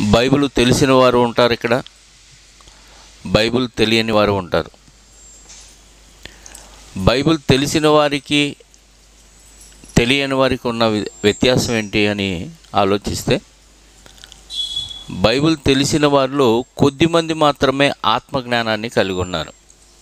Bible తెలిసిన వారు ఉంటారు ఇక్కడ బైబిల్ తెలియని వారు ఉంటారు బైబిల్ తెలిసిన వారికి తెలియని వారికి ఉన్న వి- వ్యత్యాసం ఏంటి అని ఆలోచిస్తే బైబిల్ తెలిసిన వారిలో కొద్దిమంది మాత్రమే ఆత్మజ్ఞానాన్ని కలిగి ఉన్నారు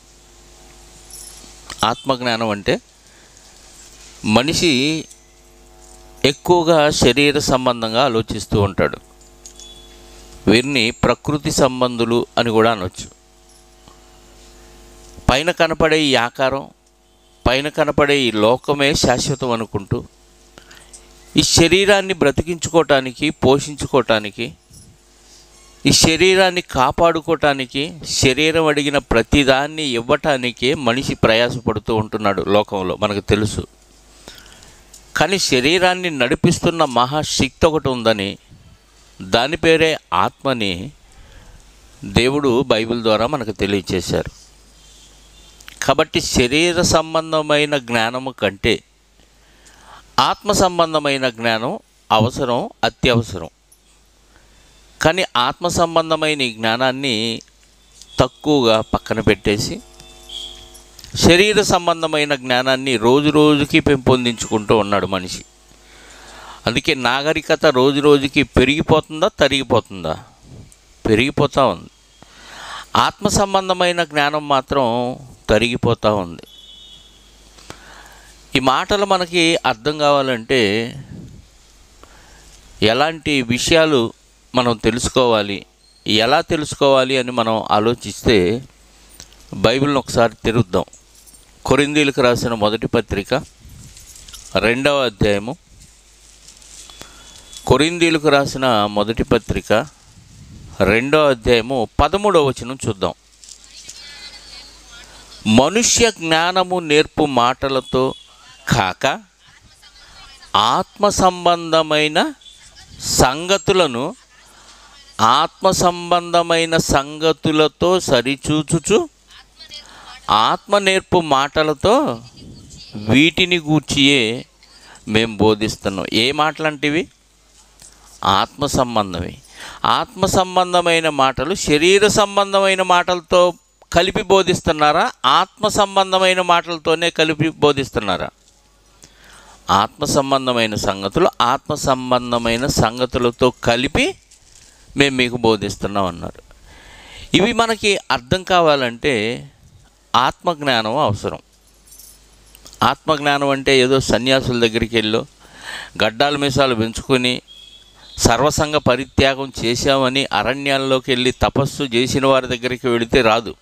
ఆత్మజ్ఞానం అంటే మనిషి ఎక్కువగా శరీర సంబంధంగా ఆలోచిస్తూ ఉంటాడు వీరిని ప్రకృతి సంబంధులు అని కూడా అనొచ్చు పైన కనపడే ఈ ఆకారం పైన కనపడే ఈ లోకమే శాశ్వతం అనుకుంటూ ఈ శరీరాన్ని బ్రతికించుకోవటానికి పోషించుకోవటానికి ఈ శరీరాన్ని కాపాడుకోవటానికి శరీరం అడిగిన ప్రతిదాన్ని ఇవ్వటానికే మనిషి ప్రయాసపడుతూ ఉంటున్నాడు లోకంలో మనకు తెలుసు కానీ శరీరాన్ని నడిపిస్తున్న మహాశక్తి ఒకటి ఉందని దాని పేరే ఆత్మని దేవుడు బైబిల్ ద్వారా మనకు తెలియచేశారు కాబట్టి శరీర సంబంధమైన జ్ఞానము కంటే ఆత్మ సంబంధమైన జ్ఞానం అవసరం అత్యవసరం కానీ ఆత్మ సంబంధమైన ఈ జ్ఞానాన్ని తక్కువగా పక్కన పెట్టేసి శరీర సంబంధమైన జ్ఞానాన్ని రోజు రోజుకి పెంపొందించుకుంటూ ఉన్నాడు మనిషి అందుకే నాగరికత రోజు రోజుకి పెరిగిపోతుందా తరిగిపోతుందా పెరిగిపోతూ ఉంది ఆత్మ సంబంధమైన జ్ఞానం మాత్రం తరిగిపోతూ ఉంది ఈ మాటలు మనకి అర్థం కావాలంటే ఎలాంటి విషయాలు మనం తెలుసుకోవాలి ఎలా తెలుసుకోవాలి అని మనం ఆలోచిస్తే బైబిల్ని ఒకసారి తెరుద్దాం కొరిందీలకు రాసిన మొదటి పత్రిక రెండవ అధ్యాయము కొరిందీలకు రాసిన మొదటి పత్రిక రెండో అధ్యాయము పదమూడవ వచనం చూద్దాం మనుష్య జ్ఞానము నేర్పు మాటలతో కాక ఆత్మ సంబంధమైన సంగతులను ఆత్మ సంబంధమైన సంగతులతో సరిచూచుచు ఆత్మ నేర్పు మాటలతో వీటిని గూర్చియే మేము బోధిస్తున్నాం ఏ మాటలంటివి ఆత్మ సంబంధమే ఆత్మ సంబంధమైన మాటలు శరీర సంబంధమైన మాటలతో కలిపి బోధిస్తున్నారా ఆత్మ సంబంధమైన మాటలతోనే కలిపి బోధిస్తున్నారా ఆత్మ సంబంధమైన సంగతులు ఆత్మ సంబంధమైన సంగతులతో కలిపి మేము మీకు బోధిస్తున్నాం అన్నారు ఇవి మనకి అర్థం కావాలంటే ఆత్మజ్ఞానం అవసరం ఆత్మజ్ఞానం అంటే ఏదో సన్యాసుల దగ్గరికి వెళ్ళు గడ్డాల మీసాలు పెంచుకొని సర్వసంగ పరిత్యాగం చేశామని అరణ్యాల్లోకి వెళ్ళి తపస్సు చేసిన వారి దగ్గరికి వెళితే రాదు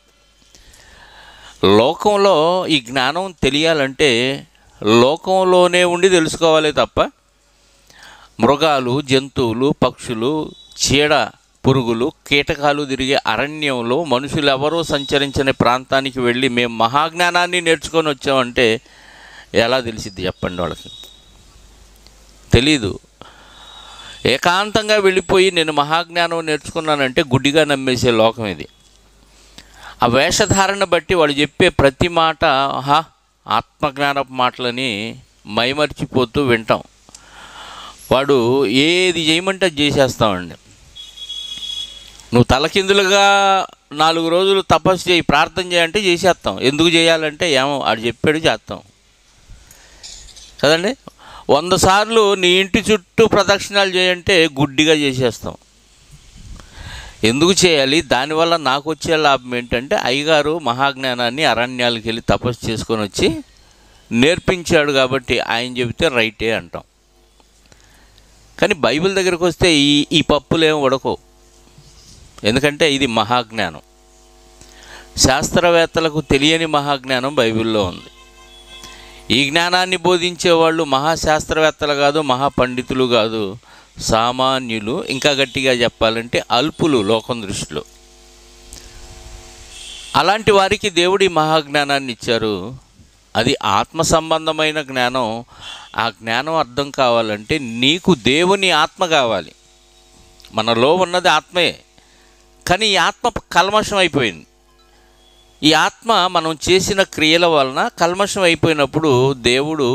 లోకంలో ఈ జ్ఞానం తెలియాలంటే లోకంలోనే ఉండి తెలుసుకోవాలి తప్ప మృగాలు జంతువులు పక్షులు చీడ పురుగులు కీటకాలు తిరిగే అరణ్యంలో మనుషులు ఎవరూ సంచరించని ప్రాంతానికి వెళ్ళి మేము మహాజ్ఞానాన్ని నేర్చుకొని వచ్చామంటే ఎలా తెలిసిద్ది చెప్పండి వాళ్ళకి తెలీదు ఏకాంతంగా వెళ్ళిపోయి నేను మహాజ్ఞానం నేర్చుకున్నానంటే గుడ్డిగా నమ్మేసే లోకం ఇది ఆ వేషధారణ బట్టి వాళ్ళు చెప్పే ప్రతి మాట ఆహా ఆత్మజ్ఞానపు మాటలని మైమర్చిపోతూ వింటాం వాడు ఏది చేయమంటే అది చేసేస్తామండి నువ్వు తలకిందులుగా నాలుగు రోజులు తపస్సు చేయి ప్రార్థన చేయంటే చేసేస్తాం ఎందుకు చేయాలంటే ఏమో ఆడు చెప్పాడు చేస్తాం కదండి వంద సార్లు నీ ఇంటి చుట్టూ ప్రదక్షిణాలు చేయంటే గుడ్డిగా చేసేస్తాం ఎందుకు చేయాలి దానివల్ల నాకు వచ్చే లాభం ఏంటంటే అయ్యగారు మహాజ్ఞానాన్ని అరణ్యాలకు వెళ్ళి తపస్సు చేసుకొని వచ్చి నేర్పించాడు కాబట్టి ఆయన చెబితే రైటే అంటాం కానీ బైబిల్ దగ్గరకు వస్తే ఈ ఈ పప్పులేం ఉడకవు ఎందుకంటే ఇది మహాజ్ఞానం శాస్త్రవేత్తలకు తెలియని మహాజ్ఞానం బైబిల్లో ఉంది ఈ జ్ఞానాన్ని బోధించే వాళ్ళు మహాశాస్త్రవేత్తలు కాదు మహాపండితులు కాదు సామాన్యులు ఇంకా గట్టిగా చెప్పాలంటే అల్పులు లోకం దృష్టిలో అలాంటి వారికి దేవుడి మహాజ్ఞానాన్ని ఇచ్చారు అది ఆత్మ సంబంధమైన జ్ఞానం ఆ జ్ఞానం అర్థం కావాలంటే నీకు దేవుని ఆత్మ కావాలి మనలో ఉన్నది ఆత్మే కానీ ఈ ఆత్మ కల్మషం అయిపోయింది ఈ ఆత్మ మనం చేసిన క్రియల వలన కల్మషం అయిపోయినప్పుడు దేవుడు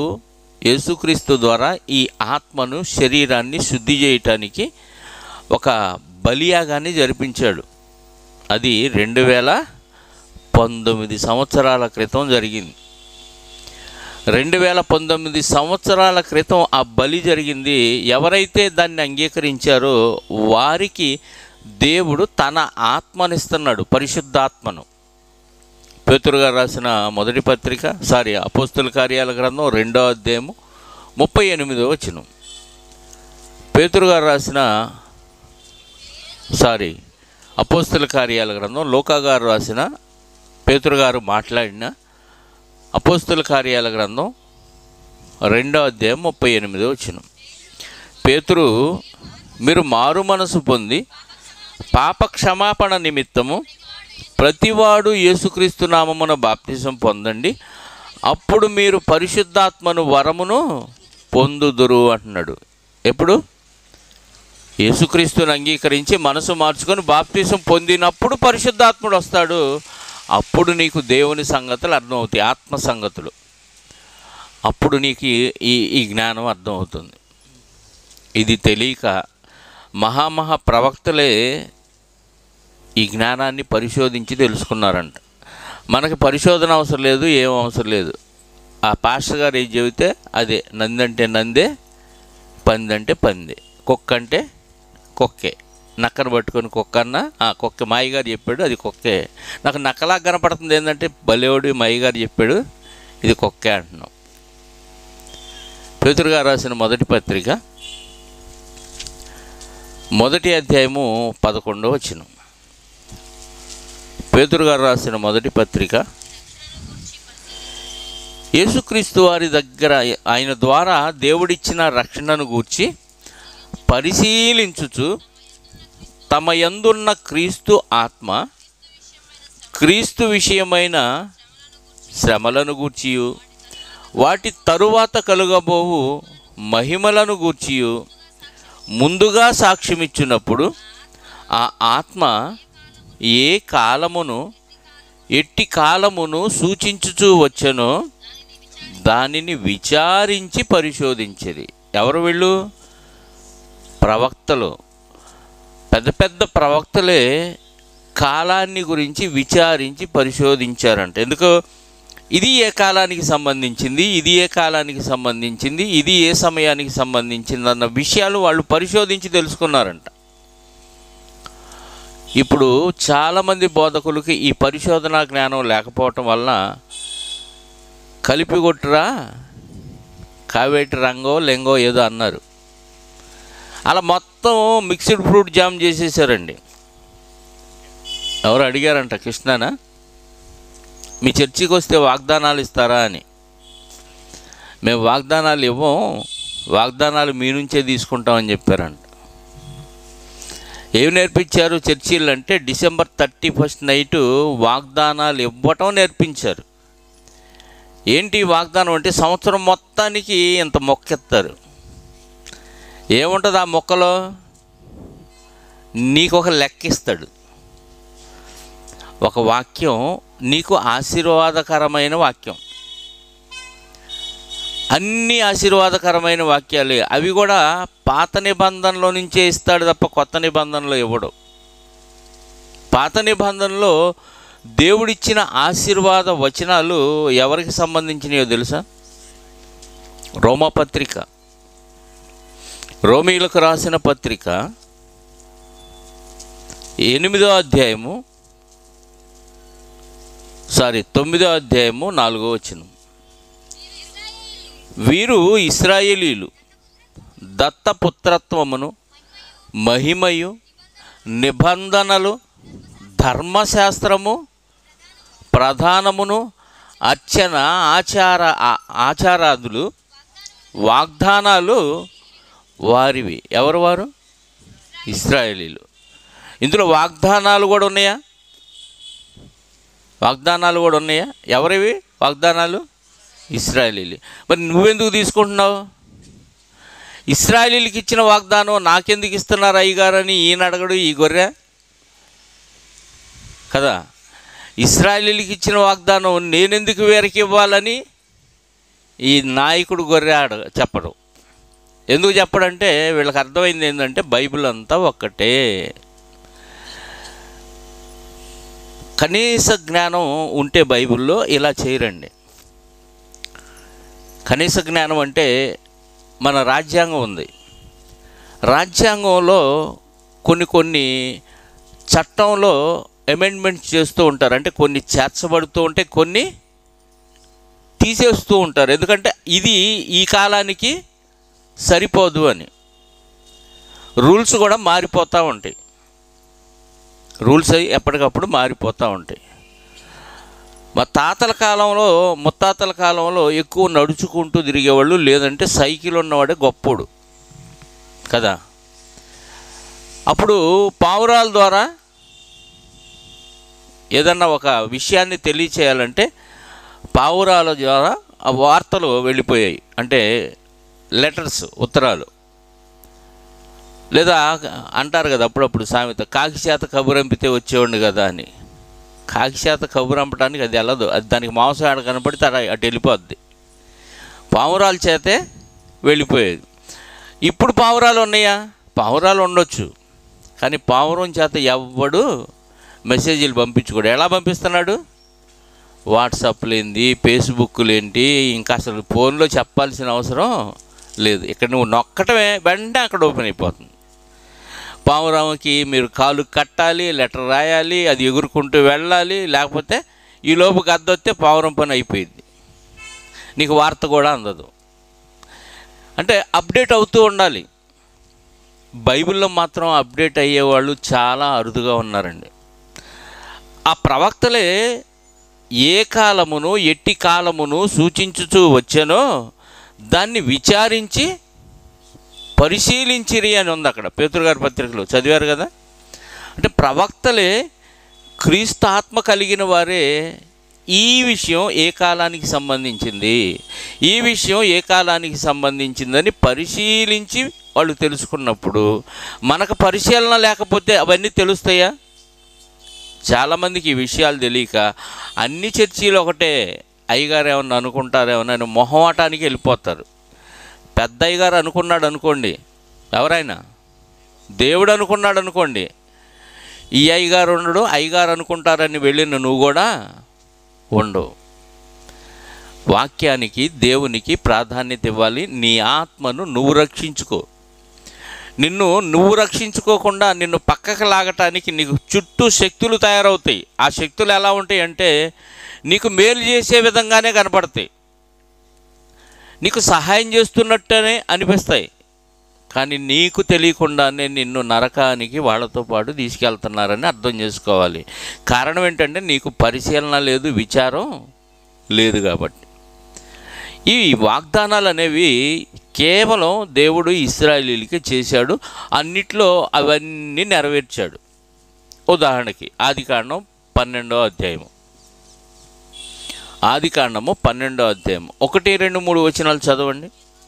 యేసుక్రీస్తు ద్వారా ఈ ఆత్మను శరీరాన్ని శుద్ధి చేయటానికి ఒక బలియాగాన్ని జరిపించాడు అది రెండు వేల పంతొమ్మిది సంవత్సరాల క్రితం జరిగింది రెండు వేల పంతొమ్మిది సంవత్సరాల క్రితం ఆ బలి జరిగింది ఎవరైతే దాన్ని అంగీకరించారో వారికి దేవుడు తన ఆత్మనిస్తున్నాడు పరిశుద్ధాత్మను పేతురు గారు రాసిన మొదటి పత్రిక సారీ అపోస్తుల కార్యాల గ్రంథం రెండో అధ్యాయము ముప్పై ఎనిమిదో వచనం పేతురు గారు రాసిన సారీ అపోస్తుల కార్యాల గ్రంథం లోకా గారు రాసిన పేతురు గారు మాట్లాడిన అపోస్తుల కార్యాల గ్రంథం రెండో అధ్యాయం ముప్పై ఎనిమిదో వచనం పేతురు మీరు మారు మనసు పొంది పాప క్షమాపణ నిమిత్తము ప్రతివాడు యేసుక్రీస్తు నామమున బాప్తిజం పొందండి అప్పుడు మీరు పరిశుద్ధాత్మను వరమును పొందుదురు అంటున్నాడు ఎప్పుడు యేసుక్రీస్తుని అంగీకరించి మనసు మార్చుకొని బాప్తిజం పొందినప్పుడు పరిశుద్ధాత్ముడు వస్తాడు అప్పుడు నీకు దేవుని సంగతులు అర్థమవుతాయి ఆత్మ సంగతులు అప్పుడు నీకు ఈ- ఈ ఈ జ్ఞానం అర్థమవుతుంది ఇది తెలియక మహామహా ప్రవక్తలే ఈ జ్ఞానాన్ని పరిశోధించి తెలుసుకున్నారంట మనకి పరిశోధన అవసరం లేదు ఏం అవసరం లేదు ఆ పాస్టర్ గారు ఏం చెబితే అదే నంది అంటే నందే పంది అంటే పంది కుక్క అంటే కుక్కే నక్కను పట్టుకొని కుక్క అన్న ఆ, కుక్క మాయి గారు చెప్పాడు అది కుక్కే నాకు నక్కలా కనపడుతుంది ఏంటంటే బలేవుడు మాయి గారు చెప్పాడు ఇది కుక్కే అంటున్నాం పేతురు గారు రాసిన మొదటి పత్రిక మొదటి అధ్యాయము పదకొండవ వచనం పేతురు గారు రాసిన మొదటి పత్రిక యేసుక్రీస్తు వారి దగ్గర ఆయన ద్వారా దేవుడిచ్చిన రక్షణను గూర్చి పరిశీలించుచు తమ యందున్న క్రీస్తు ఆత్మ క్రీస్తు విషయమైన శ్రమలను గూర్చియు వాటి తరువాత కలుగబోవు మహిమలను గూర్చియు ముందుగా సాక్ష్యమిచ్చినప్పుడు ఆ ఆత్మ ఏ కాలమును ఎట్టి కాలమును సూచించుచూ వచ్చనో దానిని విచారించి పరిశోధించేది ఎవరు వీళ్ళు ప్రవక్తలు పెద్ద పెద్ద ప్రవక్తలే కాలాన్ని గురించి విచారించి పరిశోధించారంట ఎందుకు ఇది ఏ కాలానికి సంబంధించింది ఇది ఏ కాలానికి సంబంధించింది ఇది ఏ సమయానికి సంబంధించింది అన్న విషయాలు వాళ్ళు పరిశోధించి తెలుసుకున్నారంట ఇప్పుడు చాలామంది బోధకులకి ఈ పరిశోధనా జ్ఞానం లేకపోవటం వలన కలిపి కొట్టురా కావేటి రంగో లెంగో ఏదో అన్నారు అలా మొత్తం మిక్స్డ్ ఫ్రూట్ జామ్ చేసేసారండి ఎవరు అడిగారంట కృష్ణనా మీ చర్చికి వస్తే వాగ్దానాలు ఇస్తారా అని మేము వాగ్దానాలు ఇవ్వం వాగ్దానాలు మీ నుంచే తీసుకుంటామని చెప్పారంట ఏమి నేర్పించారు చర్చీలు అంటే డిసెంబర్ థర్టీ ఫస్ట్ నైటు వాగ్దానాలు ఇవ్వటం నేర్పించారు ఏంటి ఈ వాగ్దానం అంటే సంవత్సరం మొత్తానికి ఇంత మొక్కెత్తారు ఏముంటుంది ఆ మొక్కలో నీకు ఒక లెక్క ఇస్తాడు ఒక వాక్యం నీకు ఆశీర్వాదకరమైన వాక్యం అన్ని ఆశీర్వాదకరమైన వాక్యాలే అవి కూడా పాత నిబంధనలో నుంచే ఇస్తాడు తప్ప కొత్త నిబంధనలో ఇవ్వడు పాత నిబంధనలో దేవుడిచ్చిన ఆశీర్వాద వచనాలు ఎవరికి సంబంధించినయో తెలుసా రోమపత్రిక రోమీలకు రాసిన పత్రిక ఎనిమిదో అధ్యాయము సారీ తొమ్మిదో అధ్యాయము నాలుగో వచనం వీరు ఇస్రాయేలీలు దత్తపుత్రత్వమును మహిమయు నిబంధనలు ధర్మశాస్త్రము ప్రధానమును అర్చన ఆచార ఆ- ఆచారాదులు వాగ్దానాలు వారివి ఎవరు వారు ఇస్రాయేలీలు ఇందులో వాగ్దానాలు కూడా ఉన్నాయా వాగ్దానాలు కూడా ఉన్నాయా ఎవరివి వాగ్దానాలు ఇస్రాయేలీలు మరి నువ్వెందుకు తీసుకుంటున్నావు ఇస్రాయేలీలకి ఇచ్చిన వాగ్దానం నాకెందుకు ఇస్తున్నారు అయ్యగారని ఈయన అడగడు ఈ గొర్రె కదా ఇస్రాయేలీలకి ఇచ్చిన వాగ్దానం నేనెందుకు వీరికి ఇవ్వాలని ఈ నాయకుడు గొర్రె ఆడ చెప్పడు ఎందుకు చెప్పడంటే వీళ్ళకి అర్థమైంది ఏంటంటే బైబిల్ అంతా ఒక్కటే కనీస జ్ఞానం ఉంటే బైబిల్లో ఇలా చేయరండి కనీస జ్ఞానం అంటే మన రాజ్యాంగం ఉంది రాజ్యాంగంలో కొన్ని కొన్ని చట్టంలో అమెండ్మెంట్స్ చేస్తూ ఉంటారు అంటే కొన్ని చేర్చబడుతూ ఉంటే కొన్ని తీసేస్తూ ఉంటారు ఎందుకంటే ఇది ఈ కాలానికి సరిపోదు అని రూల్స్ కూడా మారిపోతూ ఉంటాయి రూల్స్ అవి ఎప్పటికప్పుడు మారిపోతూ ఉంటాయి మా తాతల కాలంలో ముత్తాతల కాలంలో ఎక్కువ నడుచుకుంటూ తిరిగేవాళ్ళు లేదంటే సైకిల్ ఉన్నవాడే గొప్పోడు కదా అప్పుడు పావురాల ద్వారా ఏదన్నా ఒక విషయాన్ని తెలియచేయాలంటే పావురాల ద్వారా ఆ వార్తలు వెళ్ళిపోయాయి అంటే లెటర్స్ ఉత్తరాలు లేదా అంటారు కదా అప్పుడప్పుడు సామెత కాకి చేత కబురంపితే వచ్చేవాడిని కదా అని కాకి చేత కబురంపడానికి అది వెళ్ళదు అది దానికి మాంసం ఆడ కనపడితే అలా అటు వెళ్ళిపోద్ది పావురాల చేతే వెళ్ళిపోయేది ఇప్పుడు పావురాలు ఉన్నాయా పావురాలు ఉండొచ్చు కానీ పావురం చేత ఎవ్వడు మెసేజీలు పంపించుకోడు ఎలా పంపిస్తున్నాడు వాట్సాప్లు ఏంది ఫేస్బుక్లు ఏంటి ఇంకా అసలు ఫోన్లో చెప్పాల్సిన అవసరం లేదు ఇక్కడ నువ్వు నొక్కటమే వెంటనే అక్కడ ఓపెన్ అయిపోతుంది పావురామకి మీరు కాలు కట్టాలి లెటర్ రాయాలి అది ఎగురుకుంటూ వెళ్ళాలి లేకపోతే ఈ లోపు గద్దొస్తే పావురం పని అయిపోయింది నీకు వార్త కూడా అందదు అంటే అప్డేట్ అవుతూ ఉండాలి బైబిల్లో మాత్రం అప్డేట్ అయ్యేవాళ్ళు చాలా అరుదుగా ఉన్నారండి ఆ ప్రవక్తలే ఏ కాలమును ఎట్టి కాలమును సూచించుచూ వచ్చానో దాన్ని విచారించి పరిశీలించిరి అని ఉంది అక్కడ పేతురుగారి పత్రికలో చదివారు కదా అంటే ప్రవక్తలే క్రీస్తు ఆత్మ కలిగిన వారే ఈ విషయం ఏ కాలానికి సంబంధించింది ఈ విషయం ఏ కాలానికి సంబంధించిందని పరిశీలించి వాళ్ళు తెలుసుకున్నప్పుడు మనకు పరిశీలన లేకపోతే అవన్నీ తెలుస్తాయా చాలామందికి ఈ విషయాలు తెలియక అన్ని చర్చీలు ఒకటే అయ్యగారు ఏమన్నా అనుకుంటారేమో అని మొహమాటానికి వెళ్ళిపోతారు పెద్ద అయ్యగారు అనుకున్నాడు అనుకోండి ఎవరైనా దేవుడు అనుకున్నాడు అనుకోండి ఈ అయ్యగారు ఉండడు అయ్యగారు అనుకుంటారని వెళ్ళిన నువ్వు కూడా ఉండు వాక్యానికి దేవునికి ప్రాధాన్యత ఇవ్వాలి నీ ఆత్మను నువ్వు రక్షించుకో నిన్ను నువ్వు రక్షించుకోకుండా నిన్ను పక్కకు లాగటానికి నీకు చుట్టూ శక్తులు తయారవుతాయి ఆ శక్తులు ఎలా ఉంటాయి అంటే నీకు మేలు చేసే విధంగానే కనపడతాయి నీకు సహాయం చేస్తున్నట్టనే అనిపిస్తాయి కానీ నీకు తెలియకుండానే నిన్ను నరకానికి వాళ్ళతో పాటు తీసుకెళ్తున్నారని అర్థం చేసుకోవాలి కారణం ఏంటంటే నీకు పరిశీలన లేదు విచారం లేదు కాబట్టి ఈ వాగ్దానాలు అనేవి కేవలం దేవుడు ఇస్రాయలీలకి చేశాడు అన్నిట్లో అవన్నీ నెరవేర్చాడు ఉదాహరణకి ఆది కాండం పన్నెండో అధ్యాయము ఆది కాండము పన్నెండో అధ్యాయం ఒకటి రెండు మూడు వచనాలు చదవండి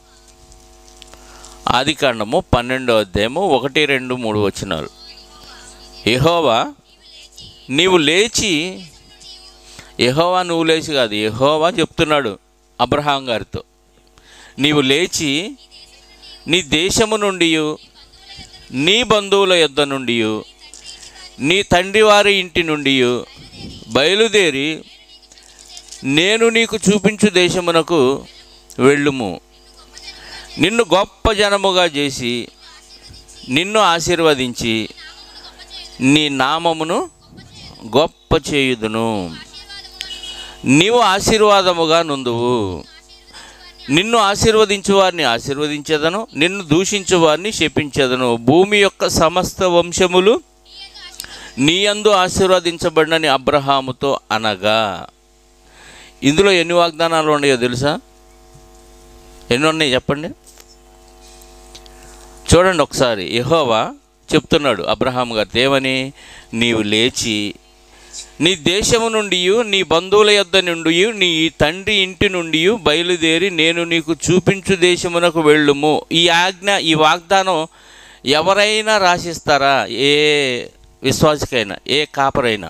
ఆది కాండము పన్నెండో అధ్యాయము ఒకటి రెండు మూడు వచనాలు యెహోవా నీవు లేచి యెహోవా నువ్వు లేచి కాదు యెహోవా చెప్తున్నాడు అబ్రహాం గారితో నీవు లేచి నీ దేశము నుండి నీ బంధువుల యొద్ద నుండి నీ తండ్రి వారి ఇంటి నుండి బయలుదేరి నేను నీకు చూపించు దేశమునకు వెళ్ళుము నిన్ను గొప్ప జనముగా చేసి నిన్ను ఆశీర్వదించి నీ నామమును గొప్ప చేయుదును నీవు ఆశీర్వాదముగా నుందువు నిన్ను ఆశీర్వదించు వారిని ఆశీర్వదించేదను నిన్ను దూషించు వారిని శపించేదను భూమి యొక్క సమస్త వంశములు నీ యందు ఆశీర్వదించబడినని అబ్రహాముతో అనగా ఇందులో ఎన్ని వాగ్దానాలు ఉన్నాయో తెలుసా ఎన్ని ఉన్నాయి చెప్పండి చూడండి ఒకసారి యెహోవా చెప్తున్నాడు అబ్రహాం గారు దేవని నీవు లేచి నీ దేశము నుండి నీ బంధువుల యొద్ద నుండి నీ తండ్రి ఇంటి నుండి బయలుదేరి నేను నీకు చూపించు దేశమునకు వెళ్ళుము ఈ ఆజ్ఞ ఈ వాగ్దానం ఎవరైనా రాసిస్తారా ఏ విశ్వాసికైనా ఏ కాపరైనా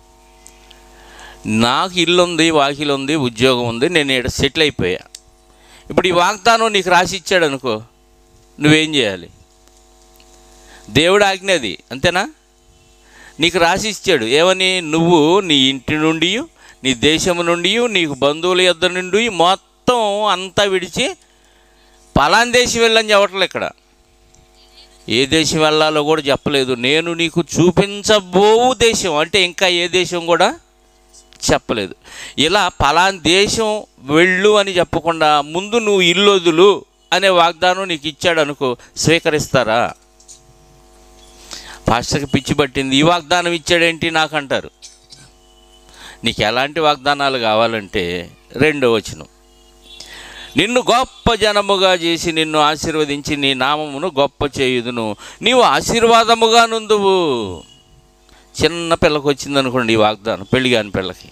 నాకు ఇల్లు ఉంది వాకిలు ఉంది ఉద్యోగం ఉంది నేను ఇక్కడ సెటిల్ అయిపోయా ఇప్పుడు ఈ వాగ్దానం నీకు రాసి ఇచ్చాడు అనుకో నువ్వేం చేయాలి దేవుడు ఆజ్ఞ అది అంతేనా నీకు రాసి ఇచ్చాడు ఏమని నువ్వు నీ ఇంటి నుండి నీ దేశము నుండి నీకు బంధువుల యొద్ద నుండి మొత్తం అంతా విడిచి పలాన్ దేశం వెళ్ళని చెప్పట్లే ఇక్కడ ఏ దేశం వెళ్ళాలో కూడా చెప్పలేదు నేను నీకు చూపించబోవు దేశం అంటే ఇంకా ఏ దేశం కూడా చెప్పలేదు ఇలా పలాన్ దేశం వెళ్ళు అని చెప్పకుండా ముందు నువ్వు ఇల్లు వదులు అనే వాగ్దానం నీకు ఇచ్చాడు అనుకో స్వీకరిస్తారా పాస్టర్కి పిచ్చి పట్టింది ఈ వాగ్దానం ఇచ్చాడేంటి నాకు అంటారు నీకు ఎలాంటి వాగ్దానాలు కావాలంటే రెండో వచనం నిన్ను గొప్ప జనముగా చేసి నిన్ను ఆశీర్వదించి నీ నామమును గొప్ప చేయుదును నీవు ఆశీర్వాదముగా నుందువు చిన్న పిల్లకి వచ్చింది అనుకోండి ఈ వాగ్దానం పెళ్లి కాని పిల్లకి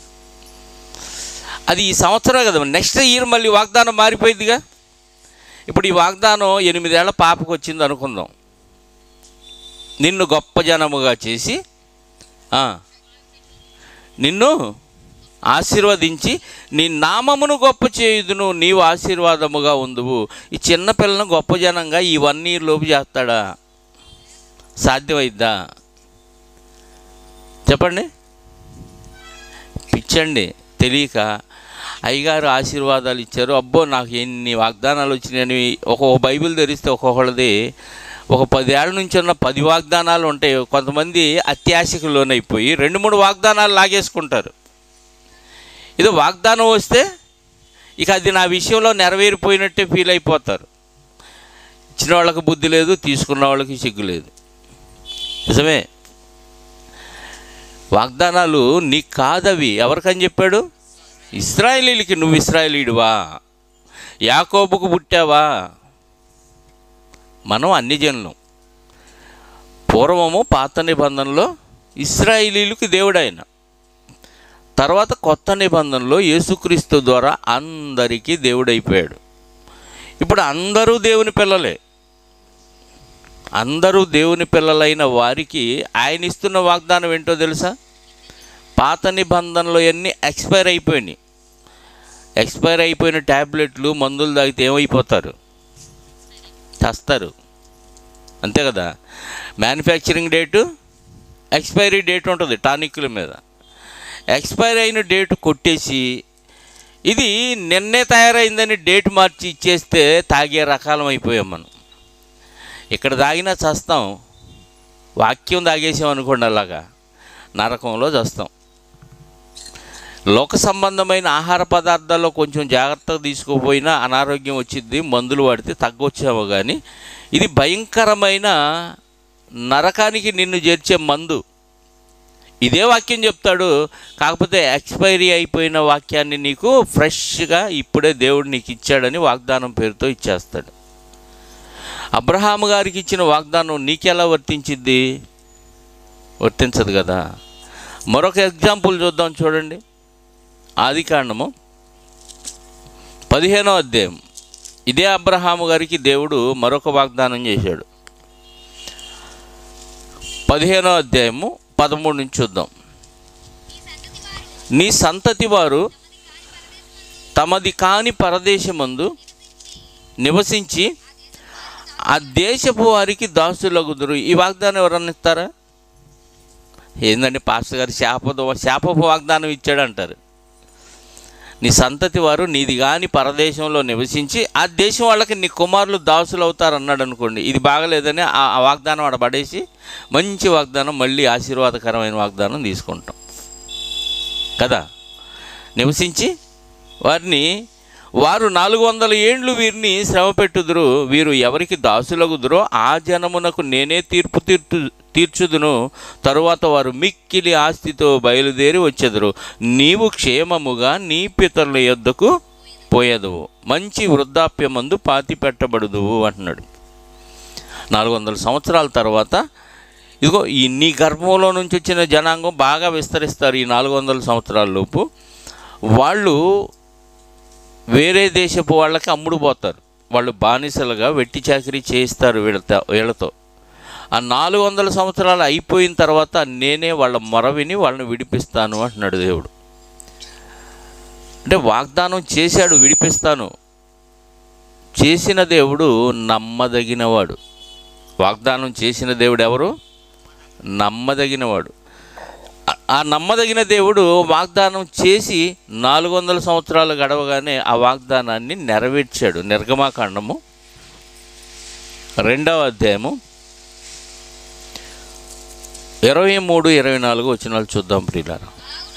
అది ఈ సంవత్సరం కదా నెక్స్ట్ ఇయర్ మళ్ళీ వాగ్దానం మారిపోయిందిగా ఇప్పుడు ఈ వాగ్దానం ఎనిమిదేళ్ల పాపకు వచ్చింది అనుకుందాం నిన్ను గొప్ప జనముగా చేసి ఆ, నిన్ను ఆశీర్వదించి నీ నామమును గొప్ప చేయుదును నీవు ఆశీర్వాదముగా ఉందువు ఈ చిన్న పిల్లను గొప్ప జనంగా ఈ వన్ ఇయర్ లోపు చేస్తాడా సాధ్యమైద్దా చెప్పండి పిచ్చండి తెలియక అయ్యగారు ఆశీర్వాదాలు ఇచ్చారు అబ్బో నాకు ఎన్ని వాగ్దానాలు వచ్చినాయని ఒక్కొక్క బైబిల్ తెరిస్తే ఒక్కొక్కళ్ళది ఒక పదేళ్ల నుంచి ఉన్న పది వాగ్దానాలు ఉంటాయి కొంతమంది అత్యాశకు లోనైపోయి రెండు మూడు వాగ్దానాలు లాగేసుకుంటారు ఇది వాగ్దానం వస్తే ఇక అది నా విషయంలో నెరవేరిపోయినట్టే ఫీల్ అయిపోతారు ఇచ్చిన వాళ్ళకి బుద్ధి లేదు తీసుకున్న వాళ్ళకి సిగ్గు లేదు నిజమే వాగ్దానాలు నీకు కాదవి ఎవరికని చెప్పాడు ఇస్రాయేలీలకి నువ్వు ఇస్రాయేలీడువా యాకోబుకు పుట్టావా మనం అన్ని జనులం పూర్వము పాత నిబంధనలో ఇస్రాయేలీలకు దేవుడైన తర్వాత కొత్త నిబంధనలో యేసుక్రీస్తు ద్వారా అందరికీ దేవుడైపోయాడు ఇప్పుడు అందరూ దేవుని పిల్లలే అందరూ దేవుని పిల్లలైన వారికి ఆయన ఇస్తున్న వాగ్దానం ఏంటో తెలుసా పాత నిబంధనలు అన్నీ ఎక్స్పైర్ అయిపోయినాయి ఎక్స్పైర్ అయిపోయిన ట్యాబ్లెట్లు మందులు తాగితే ఏమైపోతారు చస్తారు అంతే కదా మ్యానుఫ్యాక్చరింగ్ డేటు ఎక్స్పైరీ డేట్ ఉంటుంది టానిక్ల మీద ఎక్స్పైర్ అయిన డేట్ కొట్టేసి ఇది నిన్నే తయారైందని డేట్ మార్చి ఇచ్చేస్తే తాగే రకాలం అయిపోయాం మనం ఇక్కడ తాగినా చస్తాం వాక్యం తాగేసాం అనుకోండి అలాగా నరకంలో చస్తాం లోక సంబంధమైన ఆహార పదార్థాల్లో కొంచెం జాగ్రత్తగా తీసుకోపోయినా అనారోగ్యం వచ్చింది మందులు వాడితే తగ్గొచ్చాము కానీ ఇది భయంకరమైన నరకానికి నిన్ను చేర్చే మందు ఇదే వాక్యం చెప్తాడు కాకపోతే ఎక్స్పైరీ అయిపోయిన వాక్యాన్ని నీకు ఫ్రెష్గా ఇప్పుడే దేవుడు నీకు ఇచ్చాడని వాగ్దానం పేరుతో ఇచ్చేస్తాడు అబ్రహాము గారికి ఇచ్చిన వాగ్దానం నీకెలా వర్తించిద్ది వర్తించదు కదా మరొక ఎగ్జాంపుల్ చూద్దాం చూడండి ఆది కాండము పదిహేనో అధ్యాయం ఇదే అబ్రహాము గారికి దేవుడు మరొక వాగ్దానం చేశాడు పదిహేనో అధ్యాయము పదమూడు నుంచి చూద్దాం నీ సంతతి వారు తమది కాని పరదేశమందు నివసించి ఆ దేశపు వారికి దాసులగుదురు ఈ వాగ్దానం ఎవరన్నా ఇస్తారా ఏందండి పాస్టర్ గారు శాప శాపపు వాగ్దానం ఇచ్చాడు అంటారు నీ సంతతి వారు నీది కాని పరదేశంలో నివసించి ఆ దేశం వాళ్ళకి నీ కుమారులు దాసులు అవుతారు అన్నాడు అనుకోండి ఇది బాగలేదని ఆ ఆ వాగ్దానం ఆడ పడేసి మంచి వాగ్దానం మళ్ళీ ఆశీర్వాదకరమైన వాగ్దానం తీసుకుంటాం కదా నివసించి వారిని వారు నాలుగు వందల ఏండ్లు వీరిని శ్రమ పెట్టుదురు వీరు ఎవరికి దాసులగుదురో ఆ జనమునకు నేనే తీర్పు తీర్చు తీర్చుదును తరువాత వారు మిక్కిలి ఆస్తితో బయలుదేరి వచ్చెదరు నీవు క్షేమముగా నీ పితరుల యొద్దకు పోయేదువు మంచి వృద్ధాప్యమందు పాతి పెట్టబడుదువు అంటున్నాడు నాలుగు వందల సంవత్సరాల తర్వాత ఇదిగో ఈ నీ గర్భంలో నుంచి వచ్చిన జనాంగం బాగా విస్తరిస్తారు ఈ నాలుగు వందల సంవత్సరాల లోపు వాళ్ళు వేరే దేశపు వాళ్ళకి అమ్ముడు పోతారు వాళ్ళు బానిసలుగా వెట్టి చాకరీ చేయిస్తారు వీళ్ళతో వీళ్ళతో ఆ నాలుగు వందల సంవత్సరాలు అయిపోయిన తర్వాత నేనే వాళ్ళ మొరవిని వాళ్ళని విడిపిస్తాను అంటున్నాడు దేవుడు అంటే వాగ్దానం చేశాడు విడిపిస్తాను చేసిన దేవుడు నమ్మదగినవాడు వాగ్దానం చేసిన దేవుడు ఎవరు నమ్మదగినవాడు ఆ- ఆ నమ్మదగిన దేవుడు వాగ్దానం చేసి నాలుగు వందల సంవత్సరాలు గడవగానే ఆ వాగ్దానాన్ని నెరవేర్చాడు నిర్గమాకాండము రెండవ అధ్యాయము ఇరవై మూడు ఇరవై నాలుగు వచ్చినాలు చూద్దాం ప్రియులారా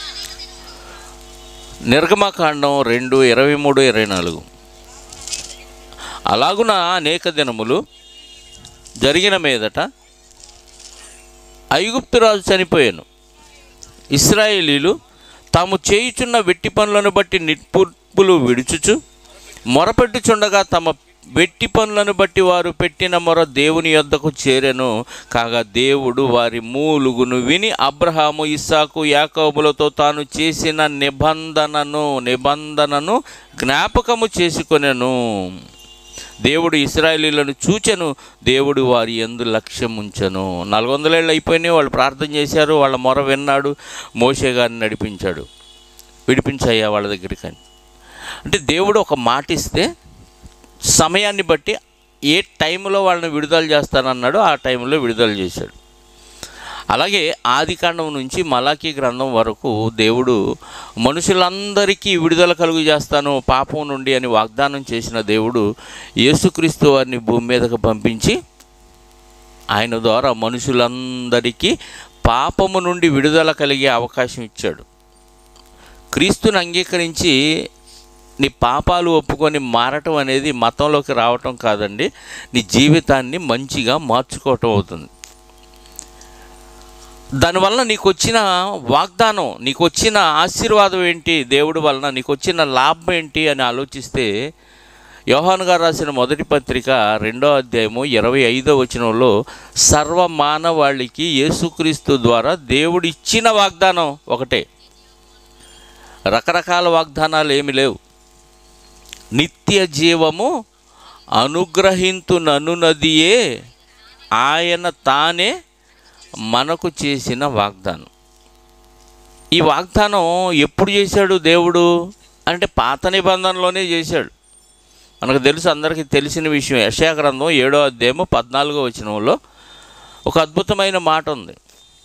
నిర్గమకాండం రెండు ఇరవై మూడు ఇరవై నాలుగు అలాగున అనేక దినములు జరిగిన మీదట ఐగుప్తురాజు చనిపోయాను ఇస్రాయేలీలు తాము చేయుచున్న వెట్టి పనులను బట్టి నిప్పులు విడుచుచు మొరపెట్టుచుండగా తమ వెట్టి పనులను బట్టి వారు పెట్టిన మొర దేవుని యొద్దకు చేరెను కాగా దేవుడు వారి మూలుగును విని అబ్రహాము ఇస్సాకు యాకోబులతో తాను చేసిన నిబంధనను నిబంధనను జ్ఞాపకము చేసుకొనెను దేవుడు ఇస్రాయేలీలను చూచెను దేవుడు వారి ఎందు లక్ష్యం ఉంచెను నాలుగు వందలేళ్ళు అయిపోయినాయి వాళ్ళు ప్రార్థన చేశారు వాళ్ళ మొర విన్నాడు మోషే గారిని నడిపించాడు విడిపించయ్యా వాళ్ళ దగ్గరికి అని అంటే దేవుడు ఒక మాట ఇస్తే సమయాన్ని బట్టి ఏ టైంలో వాళ్ళని విడుదల చేస్తానన్నాడో ఆ టైంలో విడుదల చేశాడు అలాగే ఆదికాండం నుంచి మలాకీ గ్రంథం వరకు దేవుడు మనుషులందరికీ విడుదల కలుగు చేస్తాను పాపం నుండి అని వాగ్దానం చేసిన దేవుడు యేసుక్రీస్తు వారిని భూమి మీదకు పంపించి ఆయన ద్వారా మనుషులందరికీ పాపము నుండి విడుదల కలిగే అవకాశం ఇచ్చాడు క్రీస్తుని అంగీకరించి నీ పాపాలు ఒప్పుకొని మారటం అనేది మతంలోకి రావటం కాదండి నీ జీవితాన్ని మంచిగా మార్చుకోవటం అవుతుంది దానివల్ల నీకు వచ్చిన వాగ్దానం నీకు వచ్చిన ఆశీర్వాదం ఏంటి దేవుడి వలన నీకు వచ్చిన లాభం ఏంటి అని ఆలోచిస్తే యోహాను గారు రాసిన మొదటి పత్రిక రెండో అధ్యాయము ఇరవై ఐదో వచనంలో సర్వ మానవాళికి యేసుక్రీస్తు ద్వారా దేవుడు ఇచ్చిన వాగ్దానం ఒకటే రకరకాల వాగ్దానాలు ఏమి లేవు నిత్య జీవము అనుగ్రహింతుననునదియే ఆయన తానే మనకు చేసిన వాగ్దానం ఈ వాగ్దానం ఎప్పుడు చేశాడు దేవుడు అంటే పాత నిబంధనలోనే చేశాడు మనకు తెలుసు అందరికీ తెలిసిన విషయం యశా గ్రంథం ఏడో అధ్యాయము పద్నాలుగో వచనంలో ఒక అద్భుతమైన మాట ఉంది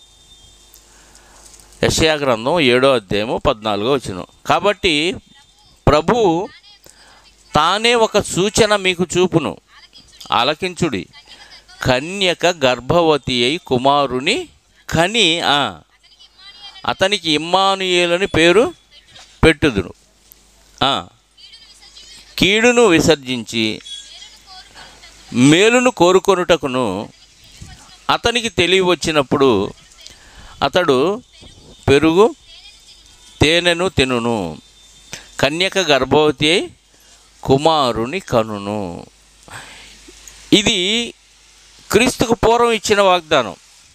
యశయా గ్రంథం ఏడో అధ్యాయము పద్నాలుగో వచనం కాబట్టి ప్రభు తానే ఒక సూచన మీకు చూపును ఆలకించుడి కన్యక గర్భవతి అయి కుమారుని కని ఆ, అతనికి ఇమ్మానుయేలని పేరు పెట్టుదురు ఆ, కీడును విసర్జించి మేలును కోరుకొనుటకును అతనికి తెలివి వచ్చినప్పుడు అతడు పెరుగు తేనెను తినును కన్యక గర్భవతి అయి కుమారుని కనును ఇది క్రీస్తుకు పూర్వం ఇచ్చిన వాగ్దానం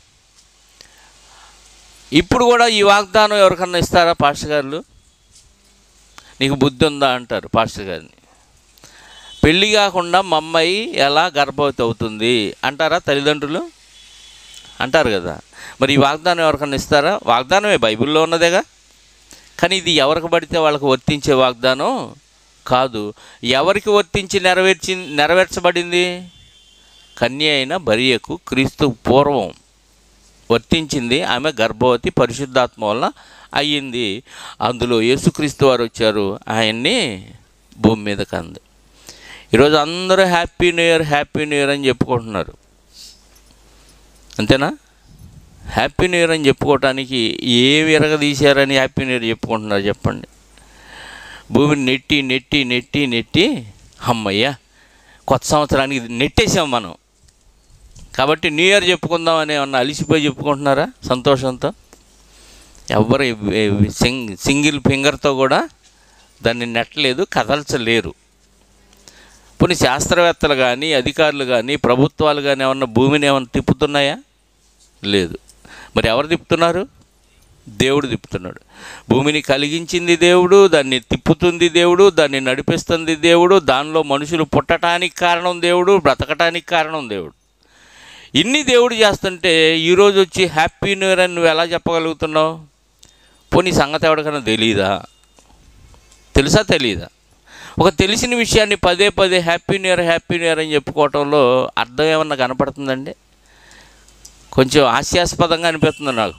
ఇప్పుడు కూడా ఈ వాగ్దానం ఎవరికన్నా ఇస్తారా పాస్టర్ గారు నీకు బుద్ధి ఉందా అంటారు పాస్టర్ గారిని పెళ్ళి కాకుండా మా అమ్మాయి ఎలా గర్భవతి అవుతుంది అంటారా తల్లిదండ్రులు అంటారు కదా మరి ఈ వాగ్దానం ఎవరికన్నా ఇస్తారా వాగ్దానమే బైబిల్లో ఉన్నదేగా కానీ ఇది ఎవరికి పడితే వాళ్ళకి వర్తించే వాగ్దానం కాదు ఎవరికి వర్తించి నెరవేర్చి నెరవేర్చబడింది కన్య అయిన బరియకు క్రీస్తు పూర్వం వర్తించింది ఆమె గర్భవతి పరిశుద్ధాత్మ వలన అయ్యింది అందులో యేసుక్రీస్తు వారు వచ్చారు ఆయన్ని భూమి మీదకి అంది ఈరోజు అందరూ happy new year happy new year అని చెప్పుకుంటున్నారు అంతేనా హ్యాపీ న్యూ ఇయర్ అని చెప్పుకోవటానికి ఏమి ఎరగదీశారని హ్యాపీ న్యూ ఇయర్ చెప్పుకుంటున్నారు చెప్పండి భూమిని నెట్టి నెట్టి నెట్టి నెట్టి అమ్మయ్య కొత్త సంవత్సరానికి నెట్టేసాం మనం కాబట్టి న్యూ ఇయర్ చెప్పుకుందామని ఏమన్నా అలిసిపోయి చెప్పుకుంటున్నారా సంతోషంతో ఎవరు సింగ్ సింగిల్ ఫింగర్తో కూడా దాన్ని నెట్టలేదు కదల్చలేరు పోనీ శాస్త్రవేత్తలు కానీ అధికారులు కానీ ప్రభుత్వాలు కానీ ఏమన్నా భూమిని ఏమన్నా తిప్పుతున్నాయా లేదు మరి ఎవరు తిప్పుతున్నారు దేవుడు తిప్పుతున్నాడు భూమిని కలిగించింది దేవుడు దాన్ని తిప్పుతుంది దేవుడు దాన్ని నడిపిస్తుంది దేవుడు దానిలో మనుషులు పుట్టడానికి కారణం దేవుడు బ్రతకటానికి కారణం దేవుడు ఇన్ని దేవుడు చేస్తుంటే ఈరోజు వచ్చి హ్యాపీ న్యూ ఇయర్ అని నువ్వు ఎలా చెప్పగలుగుతున్నావు పోనీ సంగతి ఎవరికైనా తెలియదా తెలుసా తెలియదా ఒక తెలిసిన విషయాన్ని పదే పదే happy new year happy new year అని చెప్పుకోవటంలో అర్థం ఏమన్నా కనపడుతుందండి కొంచెం హాస్యాస్పదంగా అనిపిస్తుంది నాకు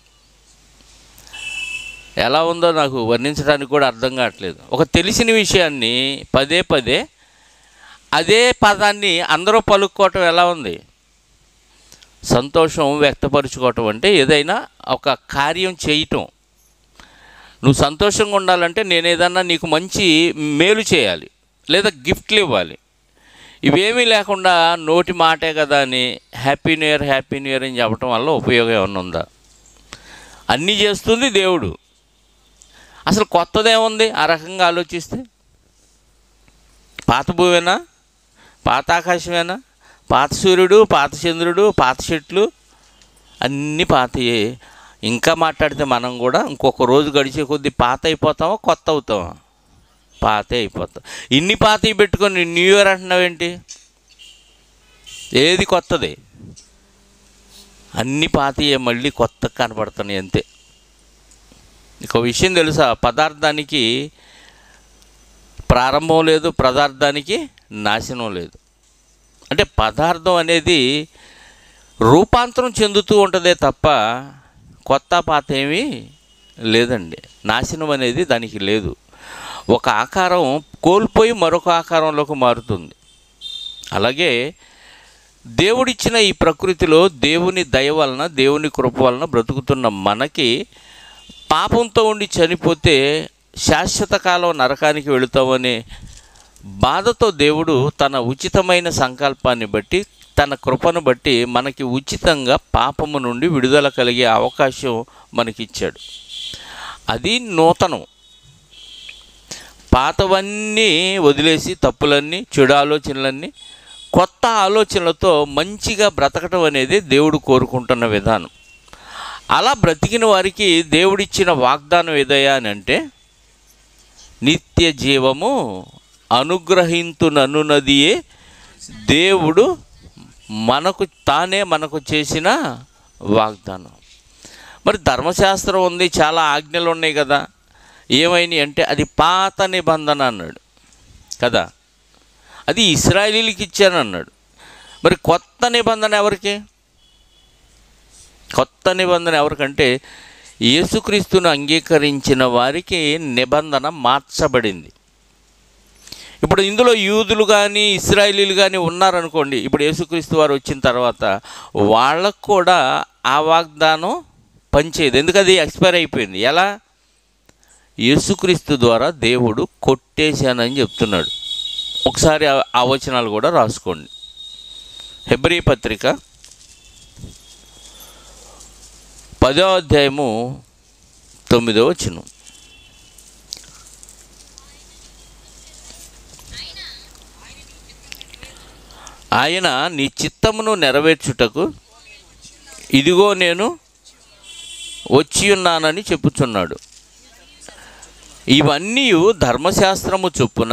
ఎలా ఉందో నాకు వర్ణించడానికి కూడా అర్థం కావట్లేదు ఒక తెలిసిన విషయాన్ని పదే పదే అదే పదాన్ని అందరూ పలుక్కోవటం ఎలా ఉంది సంతోషం వ్యక్తపరుచుకోవటం అంటే ఏదైనా ఒక కార్యం చేయటం నువ్వు సంతోషంగా ఉండాలంటే నేను ఏదన్నా నీకు మంచి మేలు చేయాలి లేదా గిఫ్ట్లు ఇవ్వాలి ఇవేమీ లేకుండా నోటి మాటే కదా అని happy new year happy new year అని చెప్పడం వల్ల ఉపయోగం ఏమన్నా ఉందా అన్నీ చేస్తుంది దేవుడు అసలు కొత్తదేముంది ఆ రకంగా ఆలోచిస్తే పాత భూమేనా పాత ఆకాశమేనా పాత సూర్యుడు పాత చంద్రుడు పాత చెట్లు అన్నీ పాతయే ఇంకా మాట్లాడితే మనం కూడా ఇంకొక రోజు గడిచే కొద్దీ పాత అయిపోతామా కొత్త అవుతామా పాతే అయిపోతాం ఇన్ని పాతవి పెట్టుకొని న్యూ ఇయర్ అంటున్నావేంటి ఏది కొత్తది అన్ని పాతయే మళ్ళీ కొత్త కనపడుతున్నాయి అంతే ఒక విషయం తెలుసా పదార్థానికి ప్రారంభం లేదు పదార్థానికి నాశనం లేదు అంటే పదార్థం అనేది రూపాంతరం చెందుతూ ఉంటుందే తప్ప కొత్త పాత ఏమీ లేదండి నాశనం అనేది దానికి లేదు ఒక ఆకారం కోల్పోయి మరొక ఆకారంలోకి మారుతుంది అలాగే దేవుడిచ్చిన ఈ ప్రకృతిలో దేవుని దయ వలన దేవుని కృప వలన బ్రతుకుతున్న మనకి పాపంతో ఉండి చనిపోతే శాశ్వత కాలం నరకానికి వెళుతామనే బాధతో దేవుడు తన ఉచితమైన సంకల్పాన్ని బట్టి తన కృపను బట్టి మనకి ఉచితంగా పాపము నుండి విడుదల కలిగే అవకాశం మనకిచ్చాడు అది నూతనం పాతవన్నీ వదిలేసి తప్పులన్నీ చెడు ఆలోచనలన్నీ కొత్త ఆలోచనలతో మంచిగా బ్రతకటం అనేది దేవుడు కోరుకుంటున్న విధానం అలా బ్రతికిన వారికి దేవుడిచ్చిన వాగ్దానం ఏదయ్యా అని అంటే నిత్య జీవము అనుగ్రహింతుననున్నదియే దేవుడు మనకు తానే మనకు చేసిన వాగ్దానం మరి ధర్మశాస్త్రం ఉంది చాలా ఆజ్ఞలు ఉన్నాయి కదా ఏమైనాయి అంటే అది పాత నిబంధన అన్నాడు కదా అది ఇస్రాయలీలకి ఇచ్చాను అన్నాడు మరి కొత్త నిబంధన ఎవరికి కొత్త నిబంధన ఎవరికంటే యేసుక్రీస్తును అంగీకరించిన వారికి నిబంధన మార్చబడింది ఇప్పుడు ఇందులో యూదులు కానీ ఇస్రాయలీలు కానీ ఉన్నారనుకోండి ఇప్పుడు యేసుక్రీస్తు వారు వచ్చిన తర్వాత వాళ్ళకు కూడా ఆ వాగ్దానం పనిచేయదు ఎందుకు అది ఎక్స్పైర్ అయిపోయింది ఎలా యేసుక్రీస్తు ద్వారా దేవుడు కొట్టేశానని చెప్తున్నాడు ఒకసారి ఆ- ఆ వచనాలు కూడా రాసుకోండి హెబ్రీ పత్రిక పదో అధ్యాయము తొమ్మిదో వచనం ఆయన నీ చిత్తమును నెరవేర్చుటకు ఇదిగో నేను వచ్చి ఉన్నానని చెప్పుచున్నాడు ఇవన్నీ ధర్మశాస్త్రము చొప్పున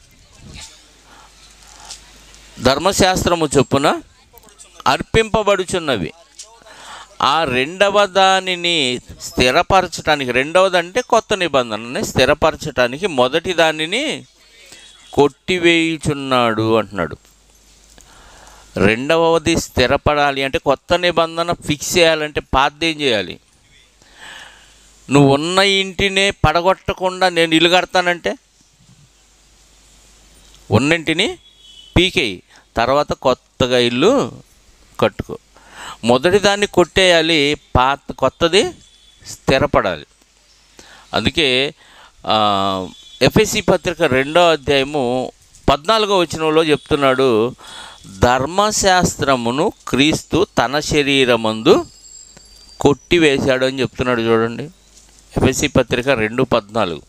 ధర్మశాస్త్రము చొప్పున అర్పింపబడుచున్నవి ఆ రెండవ దానిని స్థిరపరచటానికి రెండవది అంటే కొత్త నిబంధనని స్థిరపరచటానికి మొదటి దానిని కొట్టివేయుచున్నాడు అంటున్నాడు రెండవది స్థిరపడాలి అంటే కొత్త నిబంధన ఫిక్స్ చేయాలంటే పాత ఏం చేయాలి నువ్వు ఉన్న ఇంటినే పడగొట్టకుండా నేను ఇల్లు కడతానంటే ఉన్నింటిని పీకేయి తర్వాత కొత్తగా ఇల్లు కట్టుకో మొదటి దాన్ని కొట్టేయాలి పాత కొత్తది స్థిరపడాలి అందుకే ఎఫ్ఎస్సి పత్రిక రెండో అధ్యాయము పద్నాలుగో వచనంలో చెప్తున్నాడు ధర్మశాస్త్రమును క్రీస్తు తన శరీరమందు కొట్టివేశాడు అని చెప్తున్నాడు చూడండి ఎఫ్ఎస్సి పత్రిక రెండు పద్నాలుగు